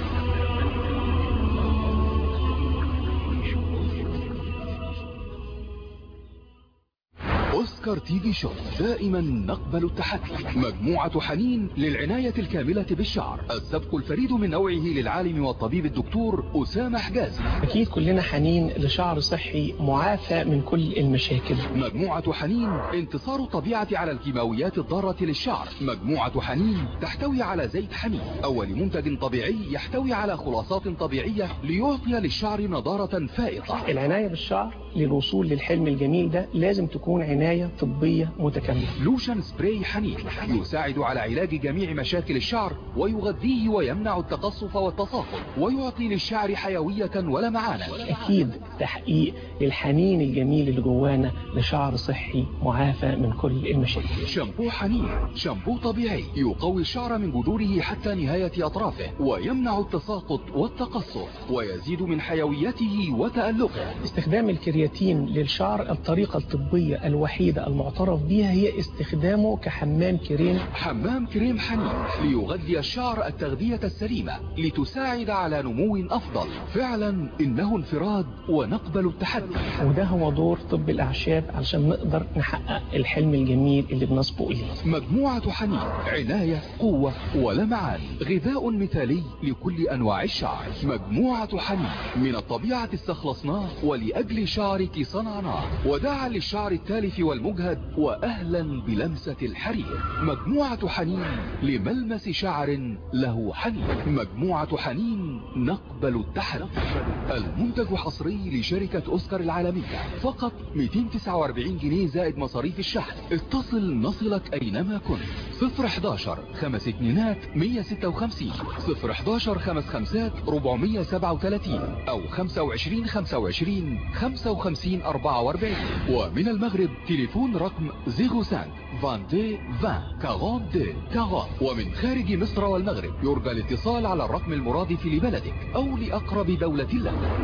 اوسكار تي في شو دائما نقبل التحدي مجموعة حنين للعناية الكاملة بالشعر السبق الفريد من نوعه للعالم والطبيب الدكتور أسامة حجازي أكيد كلنا حنين لشعر صحي معافى من كل المشاكل مجموعة حنين انتصار الطبيعة على الكيماويات الضارة للشعر مجموعة حنين تحتوي على زيت حنين أول منتج طبيعي يحتوي على خلاصات طبيعية ليعطي للشعر نضارة فائقة العناية بالشعر للوصول للحلم الجميل ده لازم تكون عناية طبية متكاملة لوشن سبراي حنين يساعد على علاج جميع مشاكل الشعر ويغذيه ويمنع التقصف والتصاقل ويعطي للشعر حيوية ولمعانا أكيد تحقيق للحنين الجميل اللي جوانا لشعر صحي معافى من كل المشاكل شامبو حنين شامبو طبيعي يقوي الشعر من جذوره حتى نهاية أطرافه ويمنع التساقط والتقصف ويزيد من حيويته وتألقه استخدام الكرياتين للشعر الطريقة الطبية الوحيدة المعترف بها هي استخدامه كحمام كريم حمام كريم حنين ليغذي الشعر التغذية السليمة لتساعد على نمو أفضل فعلا إنه انفراد ونقبل التحدي وده هو دور طب الأعشاب علشان نقدر نحقق الحلم الجميل اللي بنصبو إليه مجموعة حنين عناية قوة ولمعان غذاء مثالي لكل أنواع الشعر مجموعة حنين من الطبيعة استخلصناه ولأجل شعرك صنعناه وداعا للشعر التالف والمجهد وأهلا بلمسة الحرير مجموعة حنين لملمس شعر له حنين مجموعة حنين نقبل التحدي المنتج حصري لشركة أوسكار العالمية فقط 249 جنيه زائد مصاريف الشحن اتصل نصلك أينما كنت 011 خمس اتنينات 156 011 خمس خمسات 437 أو 25 25 55 44 ومن المغرب تليفون رقم 05 22 20 42 40 ومن خارج مصر والمغرب يرجى الاتصال على الرقم المرادف لبلدك أو لأقرب دولة لك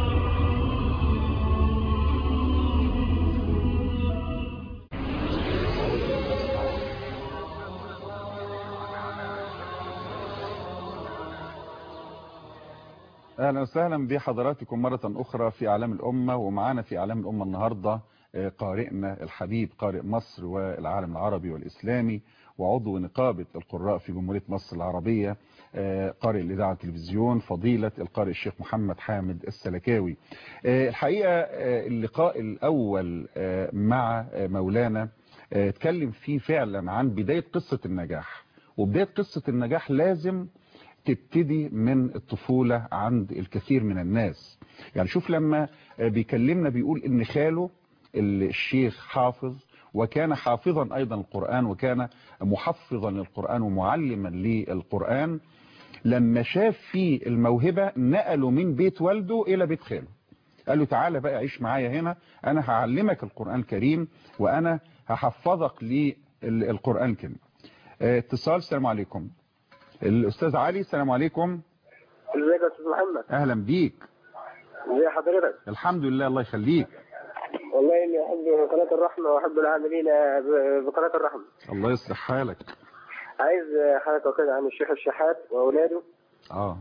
اهلا وسهلا بحضراتكم مرة اخرى في اعلام الامة ومعانا في اعلام الامة النهاردة قارئنا الحبيب قارئ مصر والعالم العربي والاسلامي وعضو نقابة القراء في جمهورية مصر العربية قارئ الاذاعة والتلفزيون فضيلة القارئ الشيخ محمد حامد السلكاوي الحقيقة اللقاء الاول مع مولانا اتكلم فيه فعلا عن بداية قصة النجاح وبداية قصة النجاح لازم تبتدي من الطفولة عند الكثير من الناس يعني شوف لما بيكلمنا بيقول ان خاله الشيخ حافظ وكان حافظا ايضا القرآن وكان محفظا للقرآن ومعلما للقرآن لما شاف فيه الموهبة نقله من بيت والده الى بيت خاله قال له تعالى بقى عيش معايا هنا انا هعلمك القرآن الكريم وانا هحفظك للقرآن الكريم اتصال السلام عليكم الاستاذ علي السلام عليكم ازيك يا استاذ محمد اهلا بيك ازي حضرتك الحمد لله الله يخليك والله اني احب قناه الرحمه واحب العاملين بقناه الرحمه الله يصلح حالك عايز حلقه كده عن الشيخ الشحات واولاده اه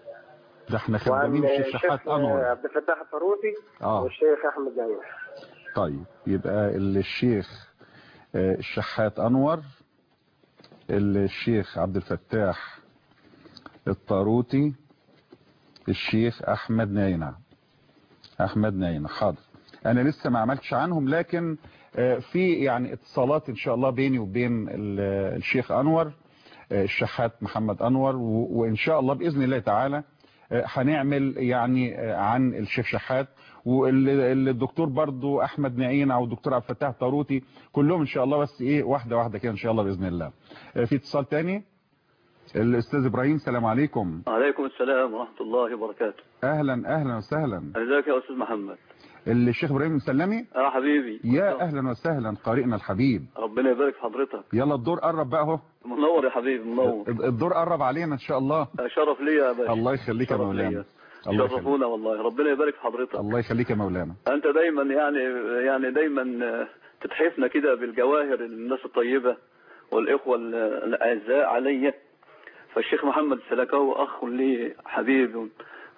ده احنا خدامين الشيخ شحات انور عبد الفتاح الفاروسي اه والشيخ احمد جميل طيب يبقى الشيخ آه، الشحات أنور الشيخ عبد الفتاح الطاروتي الشيخ أحمد ناينع أحمد ناينع حاضر أنا لسه ما عملتش عنهم لكن آه، في يعني اتصالات إن شاء الله بيني وبين ال- الشيخ أنور آه، الشحات محمد أنور و- وإن شاء الله بإذن الله تعالى آه، هنعمل يعني آه، عن الشيخ شحات والدكتور برضو احمد نعين او الدكتور عبد الفتاح طاروتي كلهم ان شاء الله بس ايه واحده واحده كده ان شاء الله باذن الله آه، في اتصال تاني الاستاذ ابراهيم السلام عليكم عليكم السلام ورحمة الله وبركاته اهلا اهلا وسهلا ازيك يا استاذ محمد الشيخ ابراهيم مسلمي اه حبيبي يا اهلا وسهلا قارئنا الحبيب ربنا يبارك في حضرتك يلا الدور قرب بقى اهو منور يا حبيبي منور الدور قرب علينا ان شاء الله شرف لي يا باشا الله يخليك يا شرف مولانا ليا. الله يخليك شرفونا والله ربنا يبارك في حضرتك الله يخليك يا مولانا انت دايما يعني يعني دايما آه، تتحفنا كده بالجواهر الناس الطيبة والاخوة ال- الاعزاء عليا فالشيخ محمد السلكاوي اخ لي حبيب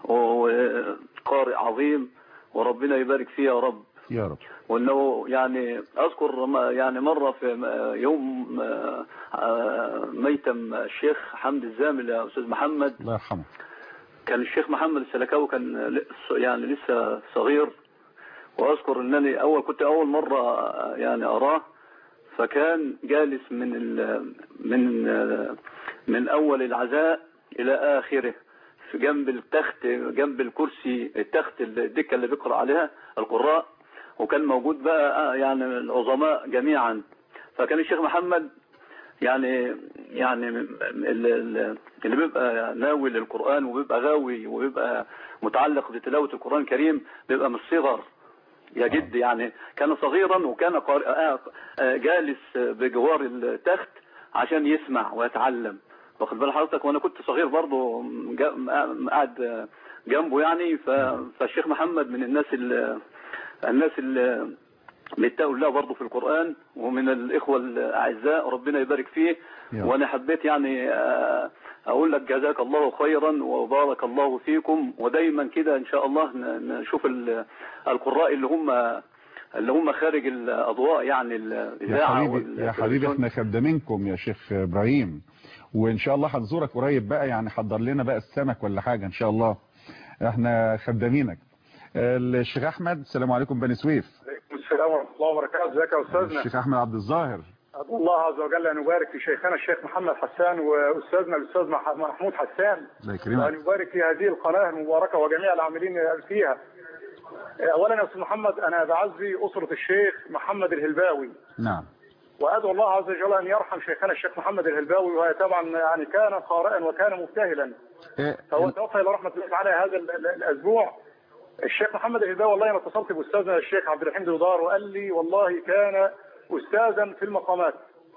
وقارئ عظيم وربنا يبارك فيه يا رب يا رب وانه يعني اذكر ما- يعني مره في م- يوم آه، آه، ميتم الشيخ حمد الزامل يا استاذ محمد الله يرحمه كان الشيخ محمد السلكاوي كان ل- يعني لسه صغير واذكر انني اول كنت اول مره آه، يعني اراه فكان جالس من ال من آه، من اول العزاء الى اخره في جنب التخت جنب الكرسي التخت الدكه اللي بيقرا عليها القراء وكان موجود بقى آه، يعني العظماء جميعا فكان الشيخ محمد يعني يعني ال- ال- اللي بيبقى ناوي للقرآن وبيبقى غاوي وبيبقى متعلق بتلاوة القرآن الكريم بيبقى من الصغر يا جد يعني كان صغيرا وكان قار- آه، آه، جالس بجوار التخت عشان يسمع ويتعلم واخد بال حضرتك وانا كنت صغير برضه جا- قاعد جنبه يعني ف- فالشيخ محمد من الناس ال- الناس اللي بيتقوا الله برضه في القرآن ومن الإخوة الأعزاء ربنا يبارك فيه يا. وأنا حبيت يعني آه، أقول لك جزاك الله خيرا وبارك الله فيكم ودايما كده إن شاء الله ن- نشوف ال- القراء اللي هم اللي هم خارج الأضواء يعني يا الإذاعة حبيبي يا حبيبي احنا خدامينكم يا شيخ ابراهيم وان شاء الله هنزورك قريب بقى يعني حضر لنا بقى السمك ولا حاجه ان شاء الله احنا خدامينك الشيخ احمد السلام عليكم بني سويف عليكم السلام ورحمه الله وبركاته ازيك يا استاذنا الشيخ احمد عبد الظاهر أدعو الله عز وجل ان يبارك في شيخنا الشيخ محمد حسان واستاذنا الاستاذ مح- محمود حسان الله وان يكرمك يبارك في هذه القناه المباركه وجميع العاملين فيها اولا يا استاذ محمد انا بعزي اسره الشيخ محمد الهلباوي نعم وادعو الله عز وجل ان يرحم شيخنا الشيخ محمد الهلباوي وهي طبعا يعني كان قارئا وكان مبتهلا إيه، فهو توفى الى رحمه الله تعالى هذا ال- ال- الاسبوع الشيخ محمد الهلباوي والله انا اتصلت باستاذنا الشيخ عبد الرحيم دودار وقال لي والله كان استاذا في المقامات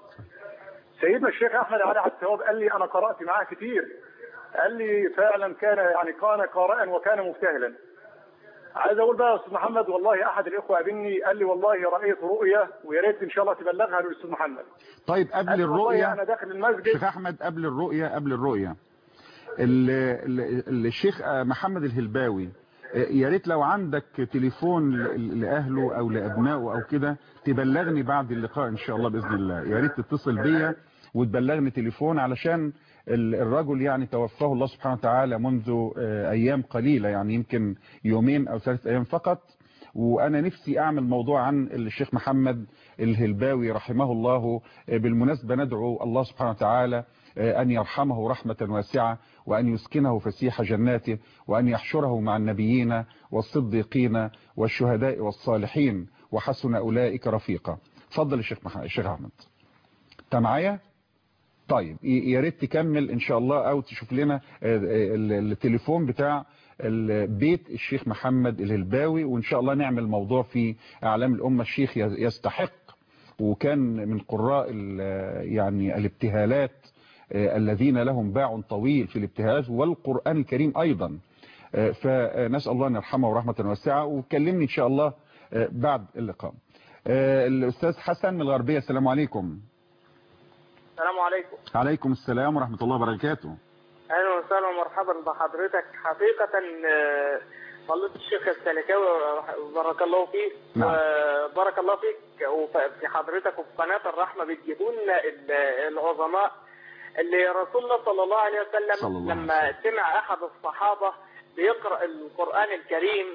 سيدنا الشيخ احمد علي عبد التواب قال لي انا قرات معاه كتير قال لي فعلا كان يعني كان قارئا وكان مبتهلا عايز اقول بقى يا استاذ محمد والله احد الاخوه قابلني قال لي والله رايت رؤيه ويا ريت ان شاء الله تبلغها للاستاذ محمد طيب قبل قال لي والله الرؤيه انا داخل المسجد شيخ احمد قبل الرؤيه قبل الرؤيه ال- ال- الشيخ محمد الهلباوي يا ريت لو عندك تليفون ل- لاهله او لابنائه او كده تبلغني بعد اللقاء ان شاء الله باذن الله يا ريت تتصل بيا وتبلغني تليفون علشان ال- الرجل يعني توفاه الله سبحانه وتعالى منذ آه، ايام قليله يعني يمكن يومين او ثلاث ايام فقط وانا نفسي اعمل موضوع عن الشيخ محمد الهلباوي رحمه الله آه، بالمناسبه ندعو الله سبحانه وتعالى آه، ان يرحمه رحمه واسعه وان يسكنه فسيح جناته وان يحشره مع النبيين والصديقين والشهداء والصالحين وحسن اولئك رفيقا اتفضل الشيخ محمد الشيخ احمد انت معايا طيب ي- يا ريت تكمل ان شاء الله او تشوف لنا آه، آه، ال- التليفون بتاع ال- بيت الشيخ محمد الهلباوي وان شاء الله نعمل موضوع في اعلام الامه الشيخ يز- يستحق وكان من قراء ال- يعني الابتهالات آه، الذين لهم باع طويل في الابتهاج والقران الكريم ايضا آه، فنسال الله ان يرحمه رحمه واسعه وكلمني ان شاء الله آه، بعد اللقاء آه، الاستاذ حسن من الغربيه السلام عليكم السلام عليكم عليكم السلام ورحمة الله وبركاته اهلا وسهلا ومرحبا بحضرتك حقيقة آه، فضيلة الشيخ السلكاوي بارك الله فيك نعم. وبارك الله فيك وفي حضرتك وفي قناة الرحمة بتجيبوا لنا ال- العظماء اللي رسول الله صلى الله عليه وسلم صلى الله عليه لما سمع أحد الصحابة بيقرأ القرآن الكريم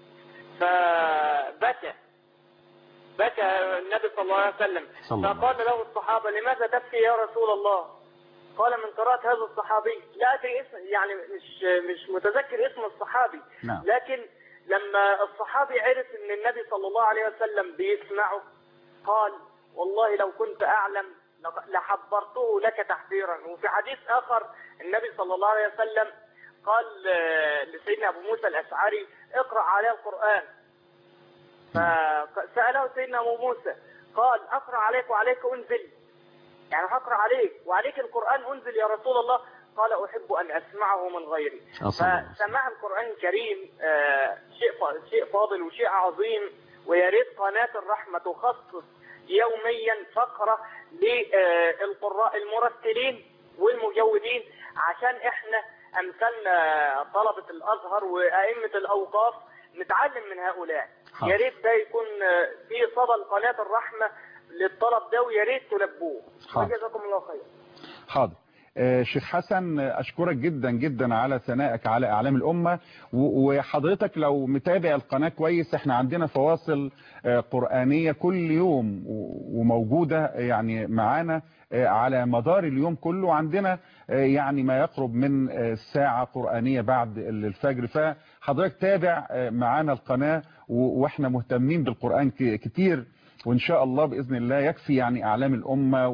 فبكى بكى النبي صلى الله عليه وسلم صلى الله فقال له الصحابة لماذا تبكي يا رسول الله قال من قراءة هذا الصحابي لا أدري اسم يعني مش مش متذكر اسم الصحابي نعم. لكن لما الصحابي عرف ان النبي صلى الله عليه وسلم بيسمعه قال والله لو كنت اعلم لق- لحبرته لك تحذيرا وفي حديث اخر النبي صلى الله عليه وسلم قال آه، لسيدنا ابو موسى الاشعري اقرا عليه القران فساله سيدنا ابو موسى قال اقرا عليك وعليك انزل يعني هقرا عليك وعليك القران انزل يا رسول الله قال احب ان اسمعه من غيري أصلاً. فسماع القران الكريم آه، شيء ف- شيء فاضل وشيء عظيم ويا ريت قناه الرحمه تخصص يوميا فقره للقراء المرتلين والمجودين عشان احنا امثالنا طلبه الازهر وائمه الاوقاف نتعلم من هؤلاء حاضر. يا ريت ده يكون آه، في صدى قناه الرحمه للطلب ده ويا ريت تلبوه حاضر. وجزاكم الله خير حاضر آه، شيخ حسن آه، أشكرك جدا جدا على ثنائك على إعلام الأمة و- وحضرتك لو متابع القناة كويس احنا عندنا فواصل آه، قرآنية كل يوم و- وموجودة يعني معانا آه، على مدار اليوم كله عندنا آه، يعني ما يقرب من آه، ساعة قرآنية بعد الفجر فحضرتك تابع آه، معانا القناة و- واحنا مهتمين بالقرآن ك- كتير وإن شاء الله بإذن الله يكفي يعني أعلام الأمة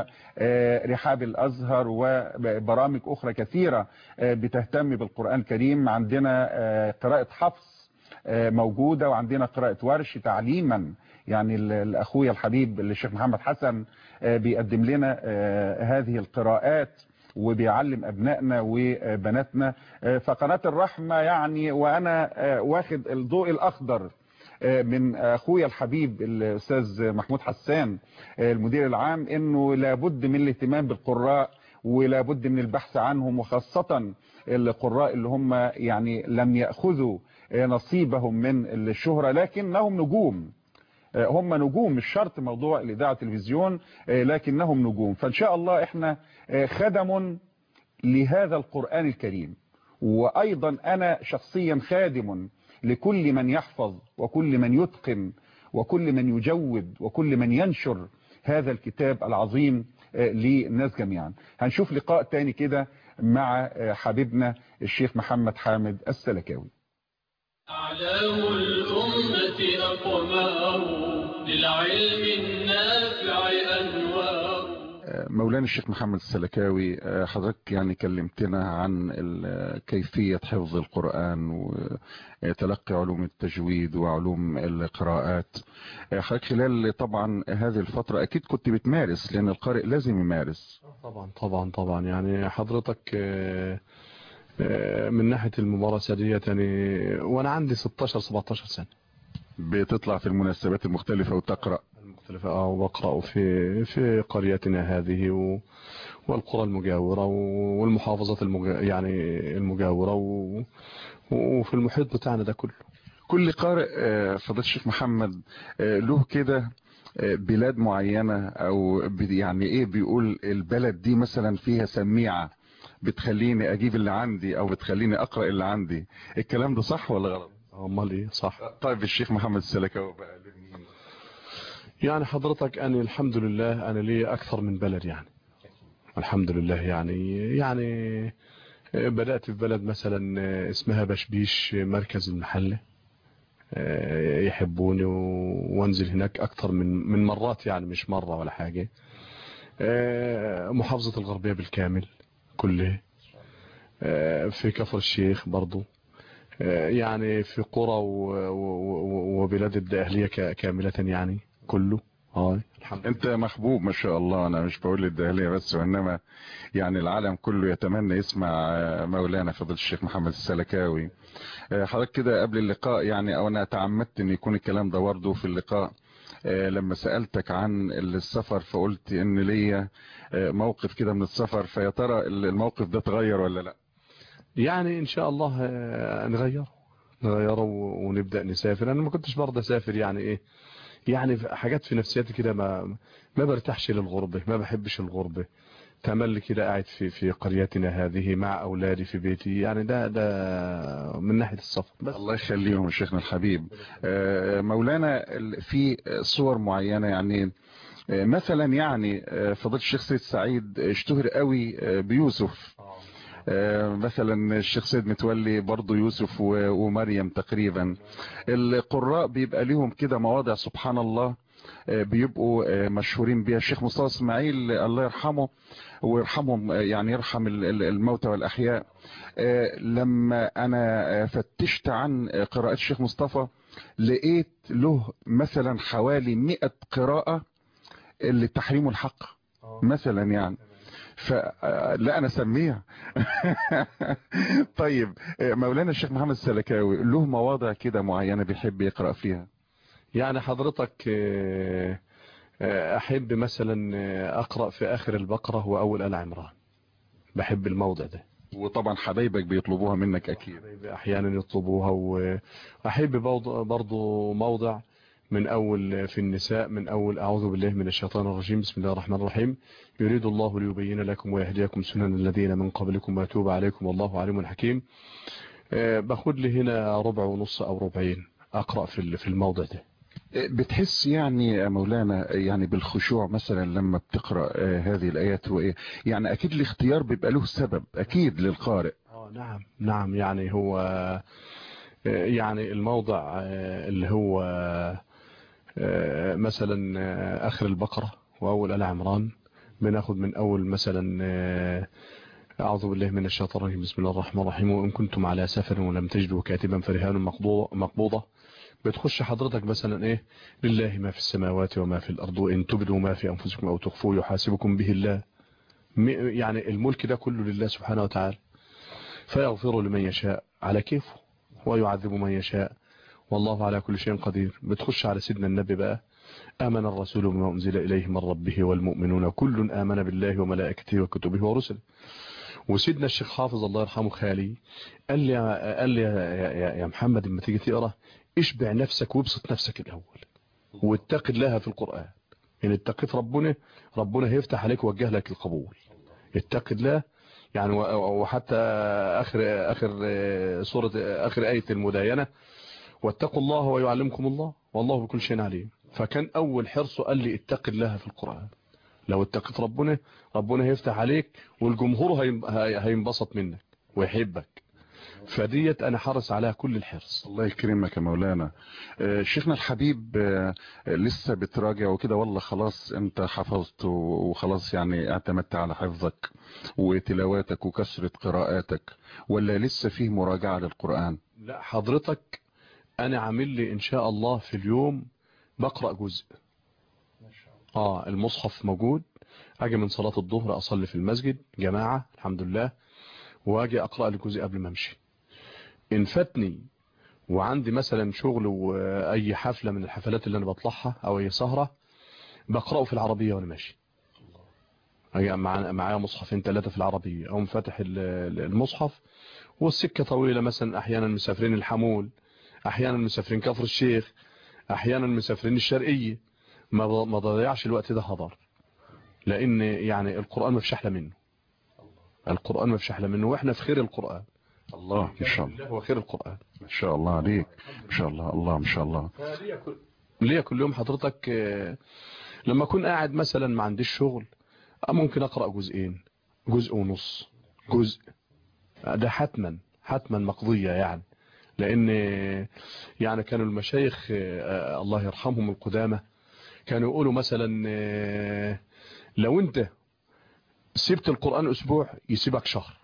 ورحاب الأزهر وبرامج أخرى كثيرة آه، بتهتم بالقرآن الكريم عندنا آه، قراءة حفص آه، موجودة وعندنا قراءة ورش تعليما يعني ال- الأخويا الحبيب الشيخ محمد حسن آه، بيقدم لنا آه، هذه القراءات وبيعلم أبنائنا وبناتنا آه، فقناة الرحمة يعني وأنا آه، واخد الضوء الأخضر من اخويا الحبيب الاستاذ محمود حسان المدير العام انه لابد من الاهتمام بالقراء ولابد من البحث عنهم وخاصة القراء اللي هم يعني لم يأخذوا نصيبهم من الشهرة لكنهم نجوم هم نجوم مش شرط موضوع الإذاعة والتلفزيون لكنهم نجوم فإن شاء الله احنا خدم لهذا القرآن الكريم وأيضا أنا شخصيا خادم لكل من يحفظ وكل من يتقن وكل من يجود وكل من ينشر هذا الكتاب العظيم آه، للناس جميعا هنشوف لقاء تاني كده مع آه، حبيبنا الشيخ محمد حامد السلكاوي أعلام الأمة أقمار للعلم النافع أنوار مولانا الشيخ محمد السلكاوي آه، حضرتك يعني كلمتنا عن ال- كيفية حفظ القرآن وتلقي علوم التجويد وعلوم القراءات آه، حضرتك خلال طبعا هذه الفترة أكيد كنت بتمارس لأن القارئ لازم يمارس طبعا طبعا طبعا يعني حضرتك آه، آه، من ناحية الممارسة ديت يعني وانا عندي 16 17 سنة بتطلع في المناسبات المختلفة وتقرأ المختلفة اه وبقرأ في في قريتنا هذه و والقرى المجاورة والمحافظات المجا يعني المجاورة و وفي المحيط بتاعنا ده كله كل قارئ آه، فضيلة الشيخ محمد آه، له كده آه، بلاد معينة او ب- يعني ايه بيقول البلد دي مثلا فيها سميعة بتخليني اجيب اللي عندي او بتخليني اقرأ اللي عندي الكلام ده صح ولا غلط امال ايه صح طيب الشيخ محمد السلكاوي بقى يعني حضرتك انا الحمد لله انا لي اكثر من بلد يعني الحمد لله يعني يعني بدأت في بلد مثلا اسمها بشبيش مركز المحلة يحبوني وانزل هناك اكثر من من مرات يعني مش مرة ولا حاجة محافظة الغربية بالكامل كله في كفر الشيخ برضو يعني في قرى وبلاد الداهلية كاملة يعني كله هاي انت محبوب ما شاء الله انا مش بقول للداهلية بس وانما يعني العالم كله يتمنى يسمع مولانا فضيلة الشيخ محمد السلكاوي حضرتك كده قبل اللقاء يعني او انا تعمدت ان يكون الكلام ده برضه في اللقاء لما سألتك عن السفر فقلت ان ليا موقف كده من السفر فيا ترى الموقف ده اتغير ولا لا يعني ان شاء الله نغير نغيره و- ونبدأ نسافر انا ما كنتش برضه اسافر يعني ايه يعني في- حاجات في نفسيتي كده ما ما برتاحش للغربة ما بحبش الغربة تملي كده قاعد في في قريتنا هذه مع اولادي في بيتي يعني ده ده من ناحية السفر بس الله يخليهم شيخنا الحبيب آه، مولانا ال- في صور معينة يعني آه، مثلا يعني آه، فضيلة الشيخ سيد سعيد اشتهر قوي آه، بيوسف آه، مثلا الشيخ سيد متولي برضه يوسف و- ومريم تقريبا القراء بيبقى ليهم كده مواضع سبحان الله آه، بيبقوا آه، مشهورين بيها الشيخ مصطفى اسماعيل آه، الله يرحمه ويرحمهم آه، يعني يرحم ال- ال- الموتى والاحياء آه، لما انا آه، فتشت عن آه، قراءات الشيخ مصطفى لقيت له مثلا حوالي 100 قراءة لتحريم الحق مثلا يعني فلا انا اسميها طيب آه، مولانا الشيخ محمد السلكاوي له مواضع كده معينة بيحب يقرأ فيها يعني حضرتك آه، آه، احب مثلا آه، اقرأ في اخر البقرة واول آل عمران بحب الموضع ده وطبعا حبايبك بيطلبوها منك اكيد احيانا يطلبوها واحب برضه برضه موضع من اول في النساء من اول اعوذ بالله من الشيطان الرجيم بسم الله الرحمن الرحيم يريد الله ليبين لكم ويهديكم سنن الذين من قبلكم ويتوب عليكم والله عليم حكيم آه، باخد لي هنا ربع ونص او ربعين اقرا في ال- في الموضع ده بتحس يعني يا مولانا يعني بالخشوع مثلا لما بتقرأ آه، هذه الآيات وإيه يعني أكيد الاختيار بيبقى له سبب أكيد للقارئ اه نعم نعم يعني هو آه، يعني الموضع آه، اللي هو آه، مثلا آه، اخر البقرة واول آل عمران بناخد من اول مثلا آه، أعوذ بالله من الشيطان الرجيم بسم الله الرحمن الرحيم وإن كنتم على سفر ولم تجدوا كاتبا فرهان مقبوضة, مقبوضة بتخش حضرتك مثلا إيه لله ما في السماوات وما في الأرض وإن تبدوا ما في أنفسكم أو تخفوه يحاسبكم به الله م- يعني الملك ده كله لله سبحانه وتعالى فيغفر لمن يشاء على كيفه ويعذب من يشاء والله على كل شيء قدير بتخش على سيدنا النبي بقى آمن الرسول بما أنزل إليه من ربه والمؤمنون كل آمن بالله وملائكته وكتبه ورسله وسيدنا الشيخ حافظ الله يرحمه خالي قال لي قال لي يا, يا, يا محمد لما تيجي تقرا اشبع نفسك وابسط نفسك الاول واتق الله في القران ان اتقيت ربنا ربنا هيفتح عليك ويوجه لك القبول اتق الله يعني و- وحتى اخر اخر سوره اخر ايه المداينه واتقوا الله ويعلمكم الله والله بكل شيء عليم فكان اول حرصه قال لي اتق الله في القران لو اتقيت ربنا ربنا هيفتح عليك والجمهور هيم- هي- هينبسط منك ويحبك فديت انا حرص عليها كل الحرص الله يكرمك يا مولانا آه، شيخنا الحبيب آه، لسه بتراجع وكده والله خلاص انت حفظت و- وخلاص يعني اعتمدت على حفظك وتلاواتك وكثرة قراءاتك ولا لسه فيه مراجعة للقرآن لا حضرتك انا عامل لي ان شاء الله في اليوم بقرأ جزء اه المصحف موجود اجي من صلاة الظهر اصلي في المسجد جماعة الحمد لله واجي اقرأ لي جزء قبل ما امشي ان فاتني وعندي مثلا شغل واي حفلة من الحفلات اللي انا بطلعها او اي سهرة بقرأه في العربية وانا ماشي أجي مع- معايا مصحفين ثلاثة في العربية او فاتح ال- ال- المصحف والسكة طويلة مثلا احيانا مسافرين الحمول احيانا مسافرين كفر الشيخ احيانا مسافرين الشرقية ما ب- ما ضيعش الوقت ده هدر لان يعني القرآن ما فيش احلى منه القرآن ما فيش احلى منه واحنا في خير القرآن الله ما شاء الله هو خير القرآن ما شاء الله عليك ما شاء الله الله ما شاء الله ليا كل يوم حضرتك آه، لما اكون قاعد مثلا ما عنديش شغل آه، ممكن اقرا جزئين جزء ونص جزء آه، ده حتما حتما مقضيه يعني لان آه، يعني كانوا المشايخ آه، الله يرحمهم القدامى كانوا يقولوا مثلا آه، لو انت سبت القرآن اسبوع يسيبك شهر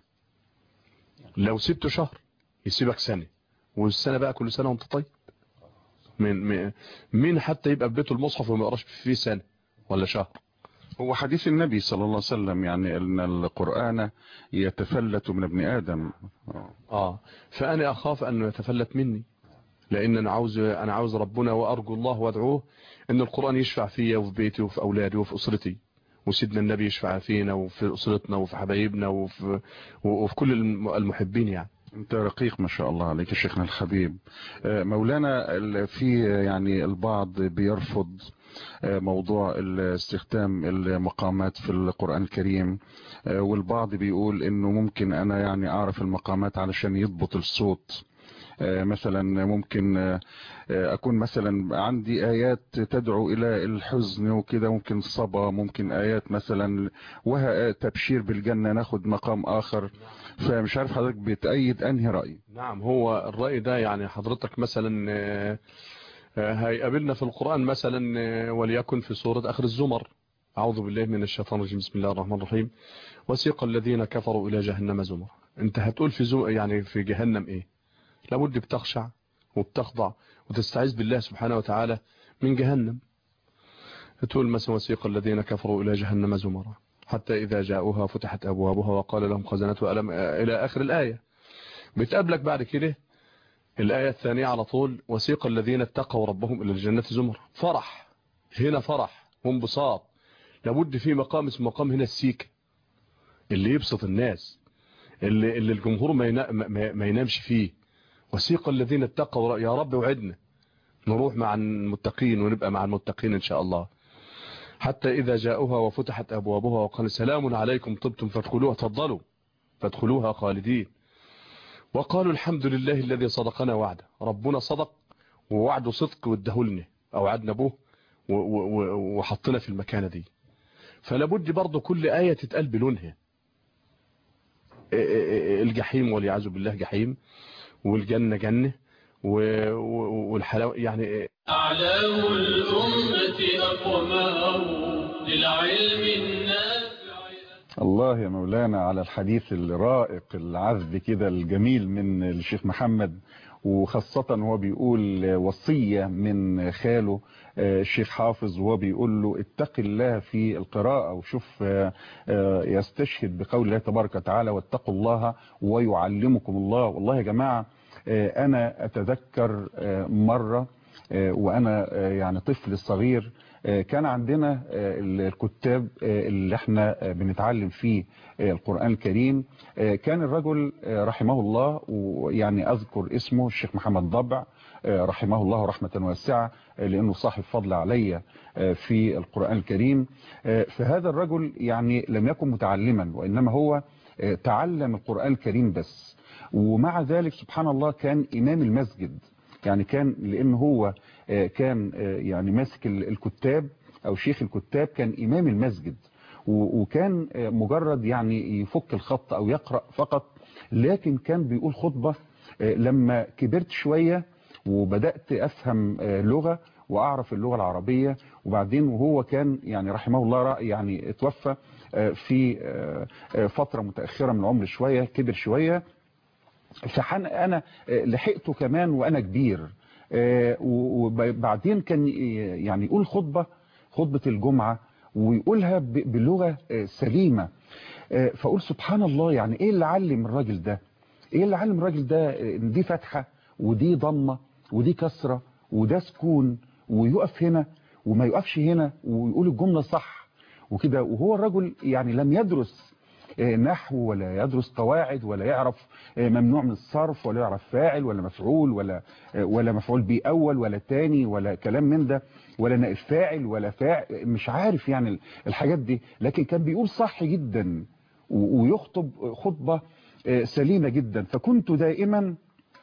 لو سبته شهر يسيبك سنة والسنة بقى كل سنة وانت طيب من من- مين حتى يبقى في بيته المصحف وما يقراش فيه سنة ولا شهر هو حديث النبي صلى الله عليه وسلم يعني ان القرآن يتفلت من ابن آدم اه فانا اخاف انه يتفلت مني لان انا عاوز انا عاوز ربنا وارجو الله وادعوه ان القرآن يشفع فيا وفي بيتي وفي اولادي وفي اسرتي وسيدنا النبي يشفع فينا وفي اسرتنا وفي حبايبنا وفي وفي كل الم- المحبين يعني انت رقيق ما شاء الله عليك يا شيخنا الحبيب آه، مولانا ال- في يعني البعض بيرفض آه، موضوع ال- استخدام المقامات في القرآن الكريم آه، والبعض بيقول انه ممكن انا يعني اعرف المقامات علشان يضبط الصوت آه، مثلا ممكن آه، آه، اكون مثلا عندي ايات تدعو الى الحزن وكده ممكن صبا ممكن ايات مثلا وها تبشير بالجنة ناخد مقام اخر فمش عارف حضرتك بتأيد انهي رأي نعم هو الرأي ده يعني حضرتك مثلا آه، آه، هيقابلنا في القرآن مثلا آه، وليكن في سورة آخر الزمر أعوذ بالله من الشيطان الرجيم بسم الله الرحمن الرحيم وسيق الذين كفروا إلى جهنم زمر أنت هتقول في زم... يعني في جهنم إيه لابد بتخشع وبتخضع وتستعيذ بالله سبحانه وتعالى من جهنم تقول مثلا وسيق الذين كفروا إلى جهنم زمرا حتى إذا جاءوها فتحت أبوابها وقال لهم خزنتها ألم إلى آخر الآية بتقابلك بعد كده الآية الثانية على طول وسيق الذين اتقوا ربهم إلى الجنة زمر فرح هنا فرح وانبساط لابد في مقام اسمه مقام هنا السيك اللي يبسط الناس اللي, اللي الجمهور ما, ينا ما, ما ينامش فيه وسيق الذين اتقوا يا رب وعدنا نروح مع المتقين ونبقى مع المتقين إن شاء الله حتى إذا جاءوها وفتحت أبوابها وقال سلام عليكم طبتم فادخلوها تفضلوا فادخلوها خالدين وقالوا الحمد لله الذي صدقنا وعده ربنا صدق ووعده صدق وادهلنا أوعدنا به وحطنا في المكانة دي فلابد برضو كل آية تتقال بلونها الجحيم والعياذ بالله جحيم والجنة جنة والحلاوة يعني أعلام الأمة أقوماه للعلم النافع الله يا مولانا على الحديث الرائق العذب كده الجميل من الشيخ محمد وخاصة هو بيقول وصية من خاله الشيخ حافظ وهو بيقول له اتق الله في القراءة وشوف يستشهد بقول الله تبارك وتعالى واتقوا الله ويعلمكم الله والله يا جماعة أنا أتذكر مرة وأنا يعني طفل صغير كان عندنا الكتاب اللي احنا بنتعلم فيه القرآن الكريم كان الرجل رحمه الله ويعني أذكر اسمه الشيخ محمد ضبع رحمه الله رحمة واسعة لأنه صاحب فضل علي في القرآن الكريم فهذا الرجل يعني لم يكن متعلما وإنما هو تعلم القرآن الكريم بس ومع ذلك سبحان الله كان إمام المسجد يعني كان لأنه هو كان يعني ماسك الكتاب أو شيخ الكتاب كان إمام المسجد وكان مجرد يعني يفك الخط أو يقرأ فقط لكن كان بيقول خطبة لما كبرت شوية وبدأت أفهم لغة وأعرف اللغة العربية وبعدين وهو كان يعني رحمه الله يعني اتوفى في فترة متأخرة من عمر شوية كبر شوية فحن أنا لحقته كمان وأنا كبير وبعدين كان يعني يقول خطبة خطبة الجمعة ويقولها بلغة سليمة فأقول سبحان الله يعني إيه اللي علم الراجل ده إيه اللي علم الراجل ده دي فتحة ودي ضمة ودي كسرة وده سكون ويقف هنا وما يقفش هنا ويقول الجملة صح وكده وهو الرجل يعني لم يدرس نحو ولا يدرس قواعد ولا يعرف ممنوع من الصرف ولا يعرف فاعل ولا مفعول ولا ولا مفعول به اول ولا تاني ولا كلام من ده ولا نائب فاعل ولا فاعل مش عارف يعني الحاجات دي لكن كان بيقول صح جدا ويخطب خطبة سليمة جدا فكنت دائما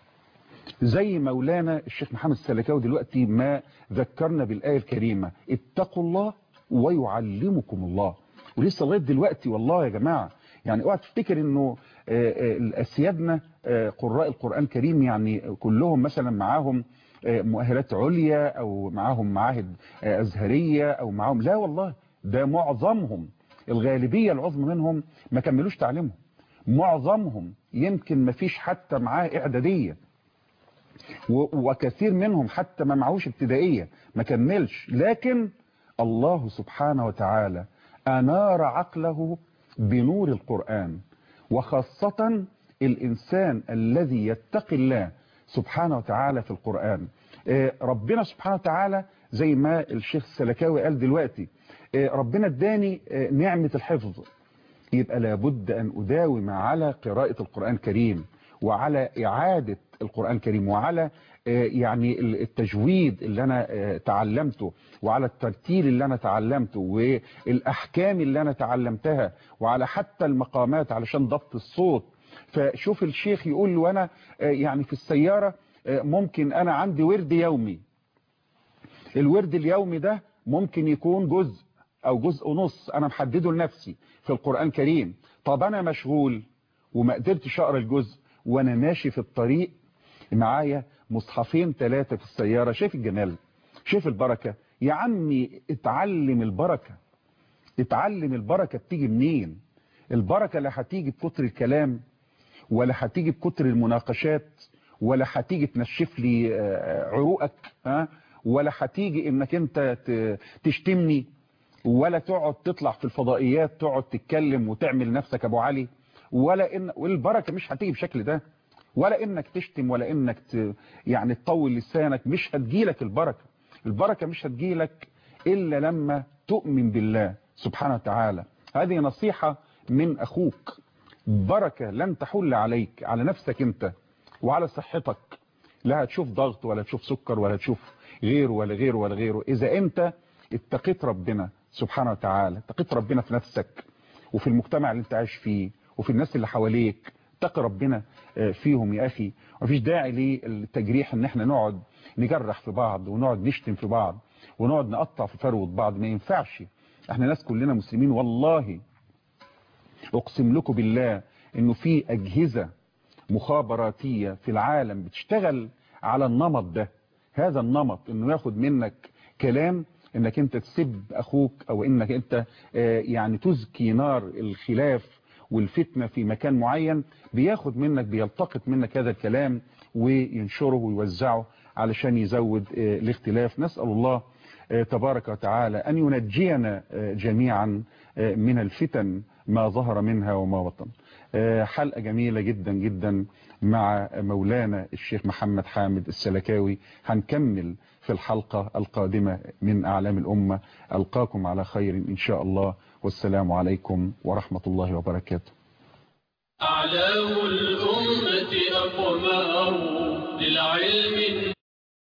زي مولانا الشيخ محمد السلكاوي دلوقتي ما ذكرنا بالآية الكريمة اتقوا الله ويعلمكم الله ولسه لغايه دلوقتي والله يا جماعه يعني اوعى تفتكر انه اسيادنا قراء القران الكريم يعني كلهم مثلا معاهم مؤهلات عليا او معاهم معاهد ازهريه او معاهم لا والله ده معظمهم الغالبيه العظمى منهم ما كملوش تعليمهم معظمهم يمكن ما فيش حتى معاه اعداديه وكثير منهم حتى ما معهوش ابتدائيه ما كملش لكن الله سبحانه وتعالى أنار عقله بنور القرآن وخاصة الإنسان الذي يتقي الله سبحانه وتعالى في القرآن ربنا سبحانه وتعالى زي ما الشيخ السلكاوي قال دلوقتي ربنا اداني نعمة الحفظ يبقى لابد أن أداوم على قراءة القرآن الكريم وعلى إعادة القرآن الكريم وعلى يعني التجويد اللي أنا تعلمته وعلى الترتيل اللي أنا تعلمته والأحكام اللي أنا تعلمتها وعلى حتى المقامات علشان ضبط الصوت فشوف الشيخ يقول له أنا يعني في السيارة ممكن أنا عندي ورد يومي الورد اليومي ده ممكن يكون جزء أو جزء ونص أنا محدده لنفسي في القرآن الكريم طب أنا مشغول وما قدرتش أقرأ الجزء وأنا ماشي في الطريق معايا مصحفين ثلاثة في السيارة شايف الجمال شايف البركة يا عمي اتعلم البركة اتعلم البركة بتيجي منين البركة لا هتيجي بكتر الكلام ولا هتيجي بكتر المناقشات ولا هتيجي تنشف لي عروقك ها ولا هتيجي انك انت تشتمني ولا تقعد تطلع في الفضائيات تقعد تتكلم وتعمل نفسك ابو علي ولا ان والبركه مش هتيجي بشكل ده ولا انك تشتم ولا انك ت... يعني تطول لسانك مش هتجيلك البركه البركه مش هتجيلك الا لما تؤمن بالله سبحانه وتعالى هذه نصيحه من اخوك بركه لن تحل عليك على نفسك انت وعلى صحتك لا هتشوف ضغط ولا تشوف سكر ولا تشوف غيره ولا غيره ولا غيره اذا انت اتقيت ربنا سبحانه وتعالى اتقيت ربنا في نفسك وفي المجتمع اللي انت عايش فيه وفي الناس اللي حواليك اتقي ربنا فيهم يا اخي مفيش داعي للتجريح ان احنا نقعد نجرح في بعض ونقعد نشتم في بعض ونقعد نقطع في فروة بعض ما ينفعش احنا ناس كلنا مسلمين والله اقسم لكم بالله انه في اجهزة مخابراتية في العالم بتشتغل على النمط ده هذا النمط انه ياخد منك كلام انك انت تسب اخوك او انك انت يعني تزكي نار الخلاف والفتنة في مكان معين بياخد منك بيلتقط منك هذا الكلام وينشره ويوزعه علشان يزود الاختلاف نسأل الله تبارك وتعالى أن ينجينا جميعا من الفتن ما ظهر منها وما بطن حلقة جميلة جدا جدا مع مولانا الشيخ محمد حامد السلكاوي هنكمل في الحلقة القادمة من أعلام الأمة ألقاكم على خير إن شاء الله والسلام عليكم ورحمة الله وبركاته أعلام الأمة أقمار للعلم